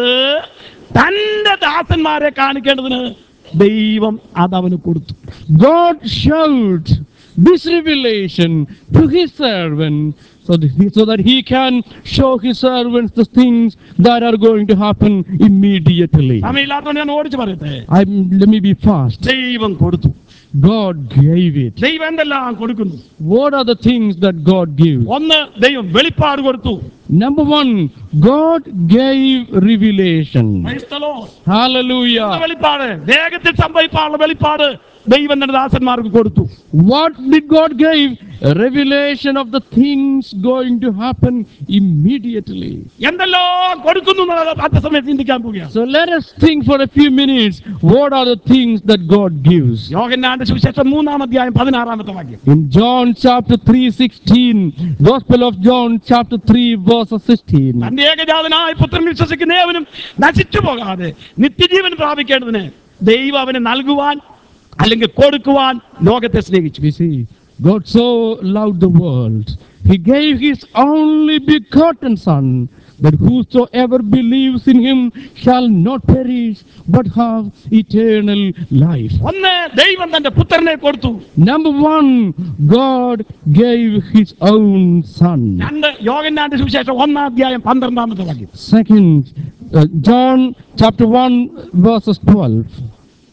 തന്റെ ദാസന്മാരെ കാണിക്കേണ്ടതിന് ദൈവം അതവന് കൊടുത്തു God showed this revelation to his servant so that, he, so that he can show his servants the things that are going to happen immediately. സമയമില്ലാത്തതുകൊണ്ട് ഞാൻ ഓടിച്ച് പറയട്ടെ I'm, let me be fast. ദൈവം കൊടുത്തു God gave it. ദൈവം എന്തെല്ലാം കൊടുക്കുന്നു What are the things that God gives? ഒന്ന് ദൈവം വെളിപ്പാട് കൊടുത്തു Number one, God gave revelation. Praise the Lord. Hallelujah. വെളിപ്പാട് വേഗത്തിൽ സംഭവിക്കാനുള്ള വെളിപ്പാട് ദൈവം തന്റെ ദാസന്മാർക്ക് കൊടുത്തു What did God give? A revelation of the things going to happen immediately. എന്തെല്ലാം കൊടുക്കുന്നു എന്നുള്ളത് അടുത്ത സമയത്ത് ചിന്തിക്കാൻ പോവുകയാണ് So let us think for a few minutes what are the things that God gives. യോഹന്നാന്റെ സുവിശേഷം മൂന്നാം അധ്യായം പതിനാറാമത്തെ വാക്യം In John chapter 3 16, Gospel of John chapter 3 verse 16. തന്റെ ഏകജാതനായ പുത്രൻ വിശ്വസിക്കുന്ന ഏവനും നശിച്ചു പോകാതെ നിത്യജീവൻ പ്രാപിക്കേണ്ടതിന് ദൈവം അവന് നൽകുവാൻ അല്ലെങ്കിൽ കൊടുക്കുവാൻ ലോകത്തെ സ്നേഹിച്ചു We see, God so loved the world, He gave His only begotten Son, that whosoever believes in Him shall not perish, but have eternal life. ഒന്ന് ദൈവം തന്റെ പുത്രനെ കൊടുത്തു Number one, God gave His own Son. രണ്ട് യോഹന്നാന്റെ സുവിശേഷം ഒന്നാം അധ്യായം പന്ത്രണ്ടാമത്തെ വാക്യം Second, uh, John chapter 1, verses 12.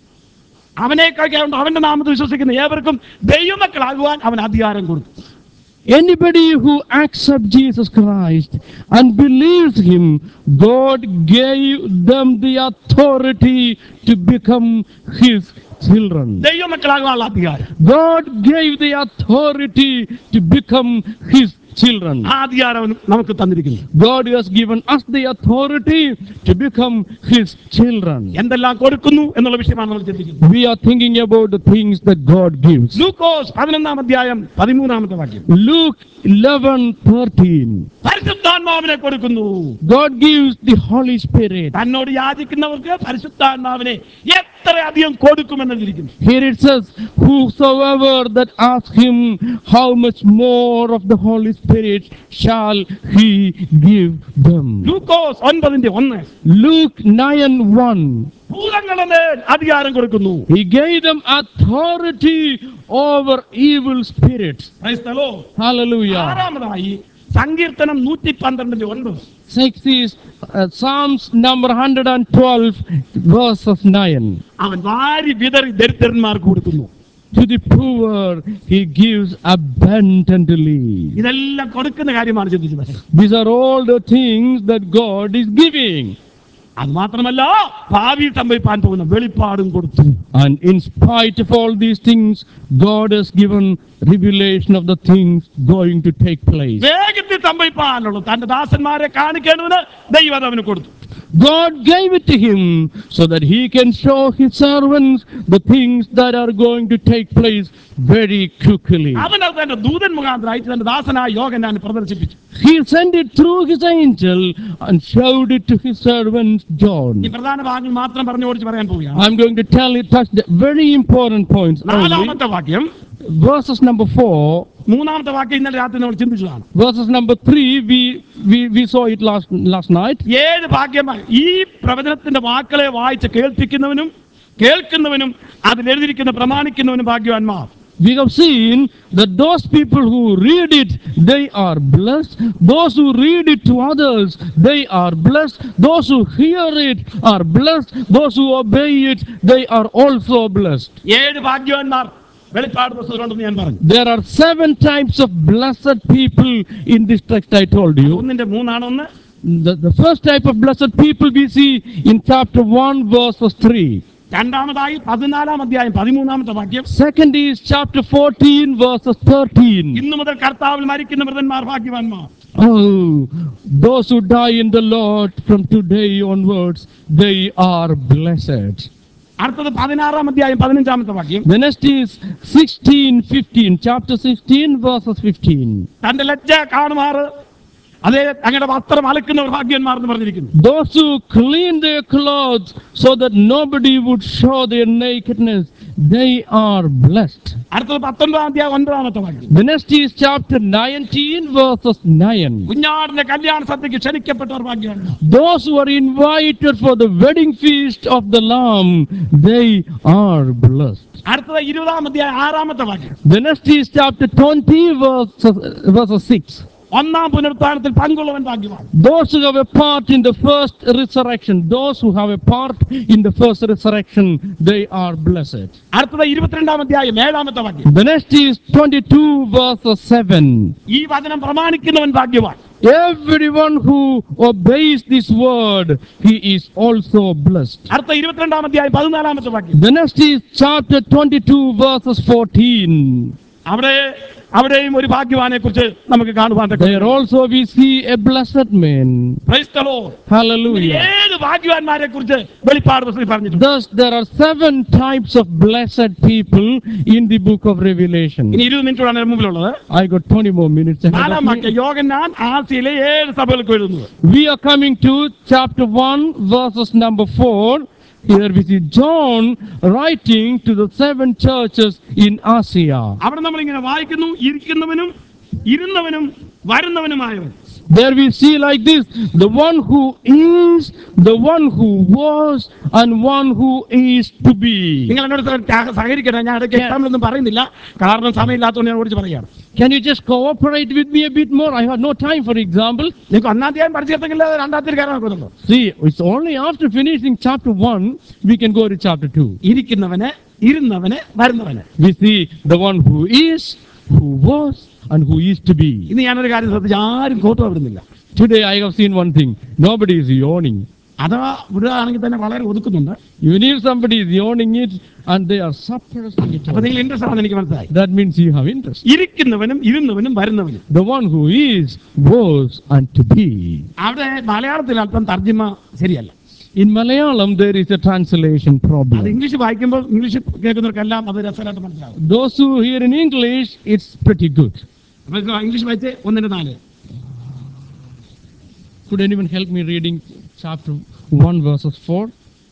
അവനെ കഴിക്കാറുണ്ട് അവന്റെ നാമത്തിൽ വിശ്വസിക്കുന്ന ഏവർക്കും ദൈവമക്കളാകുവാൻ അവൻ അധികാരം കൊടുത്തു Anybody who accepts Jesus Christ and believes Him, God gave them the authority to become His children. ദൈവമക്കളാകുവാനുള്ള അധികാരം God gave the authority to become His children. ആ അധികാരം അവൻ നമുക്ക് തന്നിരിക്കുന്നു God has given us the authority to become His children. എന്തെല്ലാം കൊടുക്കുന്നു എന്നുള്ള വിഷയമാണ് നമ്മൾ ചിന്തിക്കുന്നത് We are thinking about the things that God gives. ലൂക്കോസ് പതിനൊന്നാം അധ്യായം പതിമൂന്നാമത്തെ വാക്യം Luke 11 13. പരിശുദ്ധാത്മാവിനെ കൊടുക്കുന്നു God gives the Holy Spirit. തന്നോട് യാചിക്കുന്നവർക്ക് പരിശുദ്ധാത്മാവിനെ എത്ര അധികം കൊടുക്കുമെന്നിരിക്കുന്നു Here it says, Whosoever that asks him, how much more of the Holy Spirit shall he give them? ലൂക്കോസ് ഒൻപതിന്റെ ഒന്ന് Luke 9 1. ഭൂതങ്ങളുടെ അധികാരം കൊടുക്കുന്നു He gave them authority over evil spirits. Praise the Lord. Hallelujah. ആറാമതായി സങ്കീർത്തനം നൂറ്റി പന്ത്രണ്ടിന്റെ ഒൻപത് Six is uh, Psalms number 112, verses 9. അവൻ വാരി വിതറി ദരിദ്രന്മാർക്ക് കൊടുക്കുന്നു To the poor he gives abundantly. ഇതെല്ലാം കൊടുക്കുന്ന കാര്യമാണ് ചിന്തിച്ചത് These are all the things that God is giving. അത് മാത്രമല്ല ഭാവി സംഭവിപ്പാൻ പോകുന്ന വെളിപ്പാടും കൊടുത്തു And in spite of all these things, God has given revelation of the things going to take place. വേഗത്തിൽ സംഭവിപ്പാനുള്ള തന്റെ ദാസന്മാരെ കാണിക്കേണ്ടതിന് ദൈവം അവന് കൊടുത്തു God gave it to him so that he can show his servants the things that are going to take place very quickly. അവൻ അത് തന്റെ ദൂതൻ മുഖാന്തരം അയച്ച് തന്റെ ദാസനായ യോഗൻ പ്രദർശിപ്പിച്ചു He sent it through his angel and showed it to his servant John. ഈ പ്രധാന ഭാഗങ്ങൾ മാത്രം പറഞ്ഞു ഓടിച്ച് പറയാൻ പോവുകയാണ് I'm going to tell you, touch the very important points only. നാലാമത്തെ വാക്യം Verses number 4 മൂന്നാമത്തെ വാക്യം ഇന്നലെ രാത്രി നമ്മൾ ചിന്തിച്ചതാണ് Verses number three, we, we, we saw it last, last night. ഏത് ഭാഗ്യമായി ഈ പ്രവചനത്തിന്റെ വാക്കുകളെ വായിച്ച് കേൾപ്പിക്കുന്നവനും കേൾക്കുന്നവനും അതിൽ എഴുതിയിരിക്കുന്ന പ്രമാണിക്കുന്നവനും ഭാഗ്യവാന്മാർ We have seen that those people who read it, they are blessed. Those who read it to others, they are blessed. Those who hear it are blessed. Those who obey it, they are also blessed. ഏഴ് ഭാഗ്യവാന്മാർ വെളിപ്പാട് പുസ്തകത്തിലുണ്ടെന്ന് ഞാൻ പറഞ്ഞു There are seven types of blessed people in this text I told you. ഒന്നിന്റെ മൂന്നാണൊന്ന് The, the first type of blessed people we see in chapter 1, verses 3. രണ്ടാമതായി പതിനാലാം അധ്യായം പതിമൂന്നാമത്തെ വാക്യം Second is chapter 14, verses 13. ഇന്നു മുതൽ കർത്താവിൽ മരിക്കുന്ന മൃതന്മാർ ഭാഗ്യവാന്മാർ Oh, those who die in the Lord from today onwards, they are blessed. അടുത്തത് പതിനാറാം അധ്യായം പതിനഞ്ചാമത്തെ വാക്യം The next is 16, 15, chapter 16, verses 15. തന്റെ ലജ്ജ കാണുമാറ് അതേ അങ്ങയുടെ വസ്ത്രം അലക്കുന്നവർ ഭാഗ്യന്മാർ എന്ന് പറഞ്ഞിരിക്കുന്നു Those who clean their clothes so that nobody would show their nakedness, they are blessed. അടുത്തത് പത്തൊൻപതാം അധ്യായം ഒൻപതാമത്തെ വാക്യം The next is chapter 19, verses 9. കുഞ്ഞാടിന്റെ കല്യാണ സദ്യക്ക് ക്ഷണിക്കപ്പെട്ടവർ ഭാഗ്യവാന്മാർ Those who are invited for the wedding feast of the Lamb, they are blessed. അടുത്തത് ഇരുപതാം അധ്യായം ആറാമത്തെ വാക്യം The next is chapter 20, verse, verse 6. ഒന്നാം പുനരുത്ഥാനത്തിൽ പങ്കുള്ളവൻ ഭാഗ്യവാൻ Those who have a part in the first resurrection, those who have a part in the first resurrection, they are blessed. അടുത്തത് ഇരുപത്തിരണ്ടാം അധ്യായം ഏഴാമത്തെ വാക്യം The next is 22 verse 7. ഈ വചനം പ്രമാണിക്കുന്നവൻ ഭാഗ്യവാൻ Everyone who obeys this word, he is also blessed. അടുത്ത ഇരുപത്തിരണ്ടാം അധ്യായം പതിനാലാമത്തെ വാക്യം The next is chapter 22 verses 14. അവിടെ അവിടെയും ഒരു ഭാഗ്യവാനെ കുറിച്ച് നമുക്ക് കാണുവാൻ There also we see a blessed man. ക്രൈസ്തലോ Hallelujah. ഏഴ് ഭാഗ്യവാന്മാരെ കുറിച്ച് വെളിപ്പാട് പുസ്തകത്തിൽ പറഞ്ഞിട്ടുണ്ട് Thus, there are seven types of blessed people in the book of Revelation. ഇനി ഇരുപത് മിനിറ്റാണ് മുമ്പിലുള്ളത് I got 20 more minutes. ahead നാലാം of me. വാക്യം യോഗന്നാൻ ആസിയിലെ ഏഴ് സഭകൾക്ക് എഴുതുന്നത് We are coming to chapter 1, verses number 4. Here we see John writing to the seven churches in Asia. അവിടെ നമ്മൾ ഇങ്ങനെ വായിക്കുന്നു ഇരിക്കുന്നവനും ഇരുന്നവനും വരുന്നവനുമായവൻ There we see like this the one who is, the one who was, and one who is to be. നിങ്ങൾ എന്നോട് സഹ- സഹകരിക്കണം ഞാൻ ഇടയ്ക്ക് എക്സാമ്പിളൊന്നും പറയുന്നില്ല കാരണം സമയമില്ലാത്തതുകൊണ്ട് ഞാൻ ഓടിച്ച് പറയുകയാണ് Can you just cooperate with me a bit more? I have no time for example. നിങ്ങൾക്ക് ഒന്നാം തീയതി പഠിച്ചെടുത്തെങ്കിൽ രണ്ടാമത്തെ കാരണം നോക്കുന്നുള്ളൂ See, it's only after finishing chapter 1 we can go to chapter 2. ഇരിക്കുന്നവന് ഇരുന്നവന് വരുന്നവന് We see the one who is, who was, and who is to be. ഇന്ന് ഞാനൊരു കാര്യം ശ്രദ്ധിച്ച് ആരും കോട്ടം വിടുന്നില്ല Today I have seen one thing nobody is yawning. അഥവാ വിടുകയാണെങ്കിൽ തന്നെ വളരെ ഒതുക്കുന്നുണ്ട് Even if somebody is yawning it and they are suppressing it, അപ്പൊ out, നിങ്ങൾ ഇൻട്രസ്റ്റ് ആണെന്ന് എനിക്ക് മനസ്സിലായി that means you have interest. ഇരിക്കുന്നവനും ഇരുന്നവനും വരുന്നവനും The one who is, was, and to be. അവിടെ മലയാളത്തിൽ അല്പം തർജ്ജിമ ശരിയല്ല In Malayalam, there is a translation അത് problem. ഇംഗ്ലീഷ് വായിക്കുമ്പോൾ ഇംഗ്ലീഷ് കേൾക്കുന്നവർക്കെല്ലാം അത് രസമായിട്ട് മനസ്സിലാവും Those who hear in English, it's pretty good. അപ്പൊ ഇത് ഇംഗ്ലീഷ് വായിച്ച് ഒന്നിന്റെ നാല് Could anyone help me reading chapter 1, verses 4?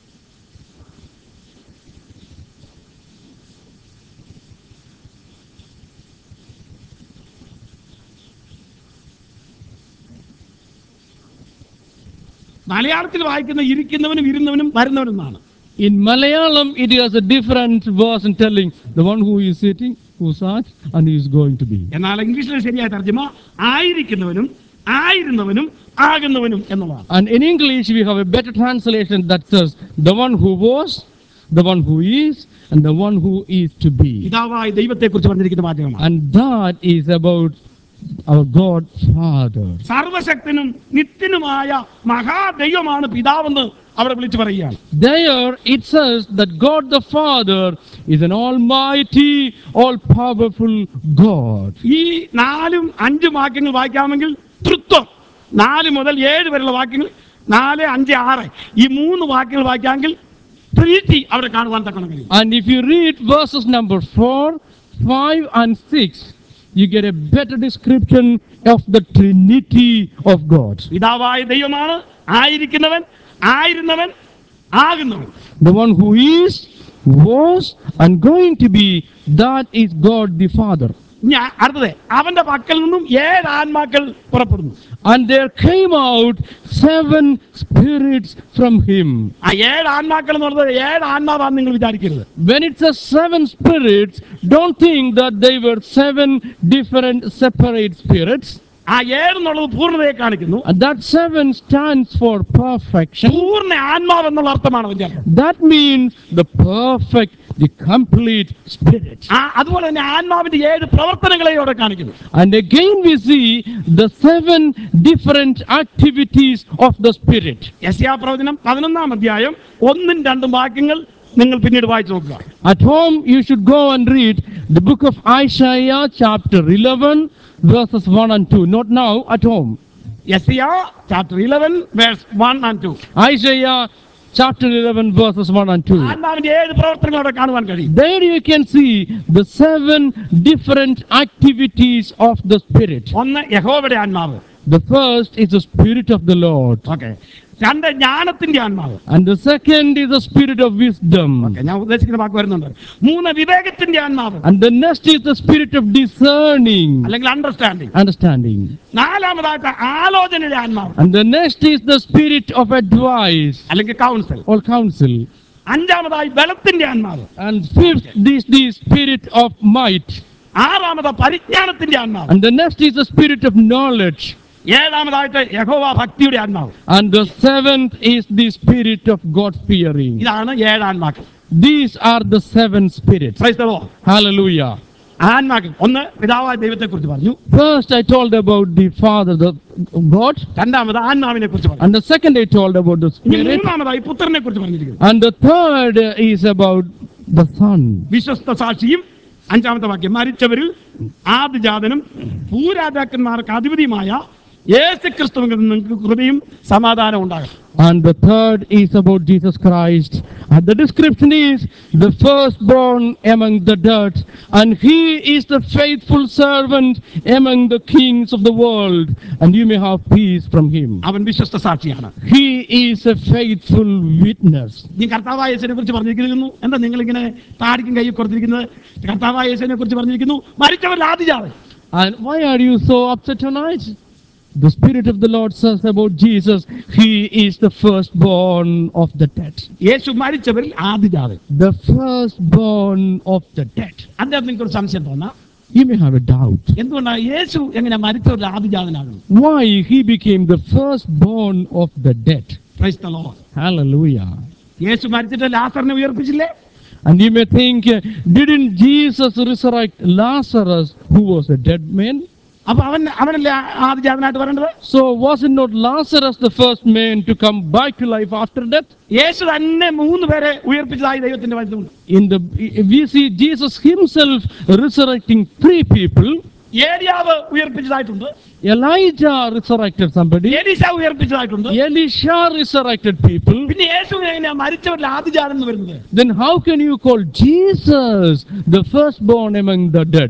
മലയാളത്തിൽ വായിക്കുന്ന ഇരിക്കുന്നവനും ഇരുന്നവനും വരുന്നവനും എന്നാണ് In Malayalam, it has a different verse in telling the one who is sitting, who sat, and who is going to be. എന്നാൽ ഇംഗ്ലീഷിലെ ശരിയായ തർജ്ജിമ ആയിരിക്കുന്നവനും ആയിരുന്നവനും ആകുന്നവനും എന്നുള്ളതാണ് And in English, we have a better translation that says the one who was, the one who is, and the one who is to be. പിതാവായ ദൈവത്തെക്കുറിച്ച് പറഞ്ഞിരിക്കുന്ന വാചകമാണ് And that is about our God Father. സർവശക്തനും നിത്യനുമായ മഹാദൈവമാണ് പിതാവെന്ന് അവിടെ വിളിച്ചു പറയുകയാണ് There it says that God the Father is an almighty, all powerful God. ഈ നാലും അഞ്ചും വാക്യങ്ങൾ വായിക്കാമെങ്കിൽ തൃത്വം നാല് മുതൽ ഏഴ് വരെയുള്ള വാക്യങ്ങൾ നാല് അഞ്ച് ആറ് ഈ മൂന്ന് വാക്യങ്ങൾ വായിക്കാമെങ്കിൽ ട്രിനിറ്റി അവിടെ കാണുവാൻ തക്കണം കഴിയും And if you read verses number 4, 5, and 6, you get a better description of the Trinity of God. പിതാവായ ദൈവമാണ് ആയിരിക്കുന്നവൻ ആയിരുന്നവൻ ആകുന്നവൻ The one who is, was, and going to be, that is God the Father. ഞാൻ അടുത്തത് അവന്റെ പക്കൽ നിന്നും ഏഴ് ആത്മാക്കൾ പുറപ്പെടുന്നു And there came out seven spirits from him. ആ ഏഴ് ആത്മാക്കൾ എന്ന് പറഞ്ഞത് ഏഴ് ആത്മാവാന്ന് നിങ്ങൾ വിചാരിക്കരുത് When it says seven spirits, don't think that they were seven different separate spirits. ആ ഏഴ് എന്നുള്ളത് പൂർണ്ണതയെ കാണിക്കുന്നു And that seven stands for perfection. പൂർണ്ണ ആത്മാവ് എന്നുള്ള അർത്ഥമാണ് അതിന്റെ അർത്ഥം That means the perfect, the complete spirit. ആ അതുപോലെ തന്നെ ആത്മാവിന്റെ ഏഴ് പ്രവർത്തനങ്ങളെ അവിടെ കാണിക്കുന്നു And again we see the seven different activities of the spirit. യശയാ പ്രവചനം പതിനൊന്നാം അധ്യായം ഒന്നും രണ്ടും വാക്യങ്ങൾ നിങ്ങൾ പിന്നീട് വായിച്ചു നോക്കുക At home, you should go and read the book of Isaiah, chapter 11, verses 1 and 2. Not now, at home. യശയാ chapter eleven verse one and two Isaiah, chapter 11, verses 1 and 2. ആത്മാവിന്റെ ഏഴ് പ്രവർത്തനങ്ങൾ അവിടെ കാണുവാൻ കഴിയും There you can see the seven different activities of the Spirit. ഒന്ന് യഹോവയുടെ ആത്മാവ് The first is the Spirit of the Lord, okay രണ്ട് ജ്ഞാനത്തിന്റെ ആത്മാവ് and the second is the Spirit of wisdom, okay ഞാൻ ഉദ്ദേശിക്കുന്ന വാക്ക് വരുന്നുണ്ട് മൂന്ന് വിവേകത്തിന്റെ ആത്മാവ് and the next is the Spirit of discerning, അല്ലെങ്കിൽ അണ്ടർസ്റ്റാൻഡിങ് understanding, നാലാമതായിട്ട് ആലോചനയുടെ ആത്മാവ് and the next is the Spirit of advice അല്ലെങ്കിൽ കൗൺസിൽ or counsel, അഞ്ചാമതായി ബലത്തിന്റെ ആത്മാവ് and fifth is the Spirit of might, ആറാമത് പരിജ്ഞാനത്തിന്റെ ആത്മാവ് And the next is the spirit of knowledge. ഏഴാമതായിട്ട് യഹോവ ഭക്തിയുടെ ആത്മാവ് And the seventh is the spirit of God fearing. ഇതാണ് ഏഴാത്മാക്കൾ These are the seven spirits. Praise the Lord. Hallelujah. ആത്മാക്കൾ ഒന്ന് പിതാവായ ദൈവത്തെ കുറിച്ച് പറഞ്ഞു First, I told about the Father, the God, രണ്ടാമത് ആത്മാവിനെ കുറിച്ച് പറഞ്ഞു and the second, I told about the ഇനി Spirit, മൂന്നാമതായി പുത്രനെ കുറിച്ച് പറഞ്ഞിരിക്കുന്നു and the third is about the Son. വിശ്വസ്ത സാക്ഷിയും അഞ്ചാമത്തെ വാക്യം മരിച്ചവരിൽ ആദിജാതനും ഭൂരാജാക്കന്മാർക്ക് അധിപതിയുമായ യേശു ക്രിസ്തുവിൽ നിന്ന് നിങ്ങൾക്ക് കൃപയും സമാധാനം ഉണ്ടാകും And the third is about Jesus Christ. And the description is the firstborn among the dead, and he is the faithful servant among the kings of the world, and you may have peace from him. അവൻ വിശ്വസ്ത സാക്ഷിയാണ് He is a faithful witness. നീ കർത്താവായ യേശുവിനെ കുറിച്ച് പറഞ്ഞിരിക്കുന്നു എന്താ നിങ്ങൾ ഇങ്ങനെ താടിക്കും കൈ കൊടുത്തിരിക്കുന്നത് കർത്താവായ യേശുവിനെ കുറിച്ച് പറഞ്ഞിരിക്കുന്നു മരിച്ചവരിൽ ആദിജാതൻ And why are you so upset tonight? The Spirit of the Lord says about Jesus, He is the firstborn of the dead. യേശു മരിച്ചവരിൽ ആദിജാതൻ The firstborn of the dead. അദ്ദേഹം നിങ്ങൾക്ക് ഒരു സംശയം തോന്നാം You may have a doubt. എന്തുകൊണ്ടാണ് യേശു എങ്ങനെ മരിച്ചവരിൽ ആദിജാതനാകുന്നു Why He became the firstborn of the dead. Praise the Lord. Hallelujah. യേശു മരിച്ചിട്ട് ലാസറിനെ ഉയർപ്പിച്ചില്ലേ And you may think, uh, didn't Jesus resurrect Lazarus, who was a dead man? അപ്പൊ അവൻ അവനല്ലേ ആദിജാതനായിട്ട് വരേണ്ടത് So was it not Lazarus the first man to come back to life after death? യേശു തന്നെ മൂന്ന് പേരെ ഉയർപ്പിച്ചതായി ദൈവത്തിന്റെ വചനമുണ്ട് In the we see Jesus himself resurrecting three people. ഏലിയാവ് ഉയർപ്പിച്ചതായിട്ടുണ്ട് Elijah resurrected somebody. എലീശ ഉയർപ്പിച്ചതായിട്ടുണ്ട് Elisha resurrected people. പിന്നെ യേശു എങ്ങനെയാ മരിച്ചവരിൽ ആദിജാതൻ എന്ന് വരുന്നത് Then how can you call Jesus the firstborn among the dead?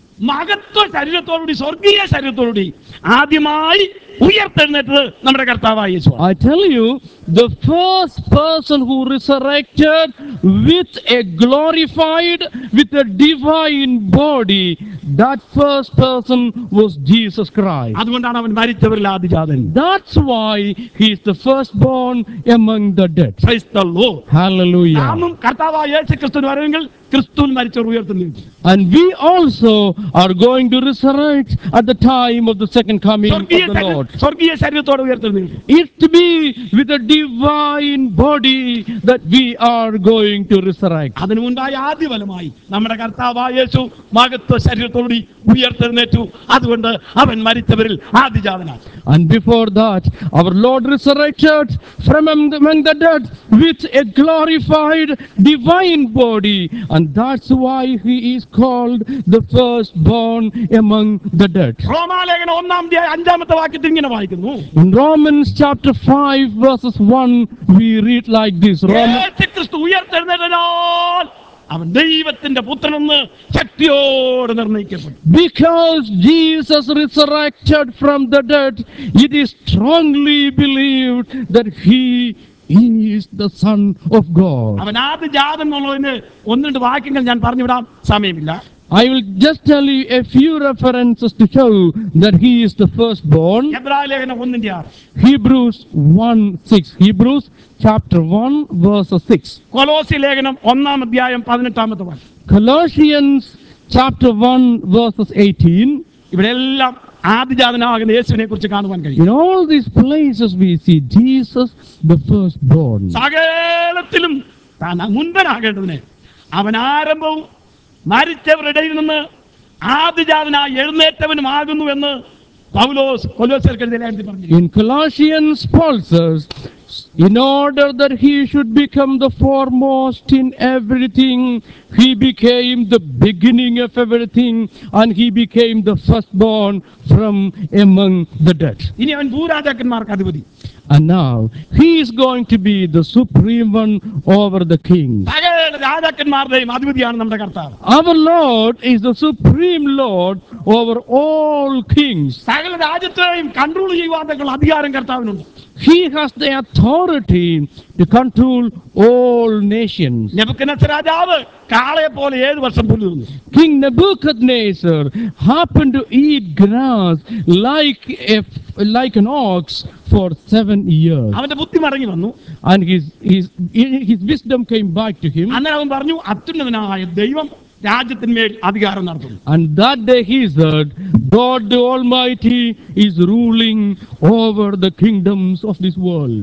മഹത്വ ശരീരത്തോടുകൂടി സ്വർഗീയ ശരീരത്തോടുകൂടി ആദ്യമായി ഉയർത്തെഴുന്നേറ്റത് നമ്മുടെ കർത്താവായ യേശു I tell you, the first person who resurrected with a glorified, with a divine body, that first person was Jesus Christ. അതുകൊണ്ടാണ് അവൻ മരിച്ചവരിൽ ആദിജാതൻ That's why he is the firstborn among the dead. Praise the Lord. Hallelujah. നാമും കർത്താവായ യേശു ക്രിസ്തുവിന് വരവെങ്കിൽ ക്രിസ്തുവിൽ മരിച്ചവർ ഉയർത്തുന്നു And we also are going to resurrect at the time of the second coming of സ്വർഗീയ the ശരീര- Lord. സ്വർഗീയ ശരീരത്തോടെ ഉയർത്തുന്നു It to be with a divine body that we are going to resurrect. അതിനു മുൻപായി ആദ്യഫലമായി നമ്മുടെ കർത്താവായ യേശു മഹത്വ ശരീരത്തോടുകൂടി ഉയർത്തെഴുന്നേറ്റു അതുകൊണ്ട് അവൻ മരിച്ചവരിൽ ആദിജാതനാണ് And before that, our Lord resurrected from am- among the dead with a glorified divine body. And that's why he is called the firstborn among the dead. റോമാലേഖനം ഒന്നാം അധ്യായം അഞ്ചാമത്തെ വാക്യത്തിൽ ഇങ്ങനെ വായിക്കുന്നു In Romans chapter 5, verses 1, we read like this Romans, യേശു ക്രിസ്തു ഉയർത്തെഴുന്നേറ്റതിനാൽ അവൻ ദൈവത്തിന്റെ പുത്രനെന്ന് ശക്തിയോടെ നിർണയിക്കപ്പെട്ടു Because Jesus resurrected from the dead, it is strongly believed that he is the Son of God. അവൻ ആദ്യ ജാതം എന്നുള്ളതിന് ഒന്ന് രണ്ട് വാക്യങ്ങൾ ഞാൻ പറഞ്ഞു വിടാം സമയമില്ല I will just tell you a few references to show that he is the firstborn. എബ്രായ ലേഖനം ഒന്നിന്റെ ആറ് Hebrews 1 6. Hebrews chapter 1, verse 6. കൊലോസി ലേഖനം ഒന്നാം അധ്യായം പതിനെട്ടാമത്തെ വാക്യം Colossians chapter 1, verses 18. ഇവിടെ എല്ലാം ആദിജാതനാകുന്ന യേശുവിനെ കുറിച്ച് കാണുവാൻ കഴിയും In all these places, we see Jesus the firstborn. സകലത്തിലും താൻ മുൻപനാകേണ്ടതിന് അവൻ ആരംഭവും മരിച്ചവരുടെ ഇടയിൽ നിന്ന് ആദിജാതനായി എഴുന്നേറ്റവനുമാകുന്നു എന്ന് പൗലോസ് കൊലോസ്യർക്കെതിരെ എഴുതി പറഞ്ഞു In Colossians, Paul says, in order that he should become the foremost in everything, he became the beginning of everything, and he became the firstborn from among the dead. ഇനി അവൻ ഭൂരാജാക്കന്മാർക്ക് അധിപതി And now he is going to be the supreme one over the kings. സകല രാജാക്കന്മാരുടെയും അധിപതിയാണ് നമ്മുടെ കർത്താവ് Our Lord is the supreme Lord over all kings. സകല രാജ്യത്തെയും control ചെയ്യുവാനുള്ള അധികാരം കർത്താവിനുണ്ട് He has the authority to control all nations. നെബുക്കനസ് രാജാവ് കാളയെ പോലെ ഏഴ് വർഷം പുല്ല് തിന്നു King Nebuchadnezzar happened to eat grass like a, like an ox for seven years. അവന്റെ ബുദ്ധി മടങ്ങി വന്നു And his, his, his wisdom came back to him. അന്നേരം അവൻ പറഞ്ഞു അത്യുന്നതനായ ദൈവം രാജ്യത്തിന്മേൽ അധികാരം നടത്തുന്നു And that day he said, God the Almighty is ruling over the kingdoms of this world.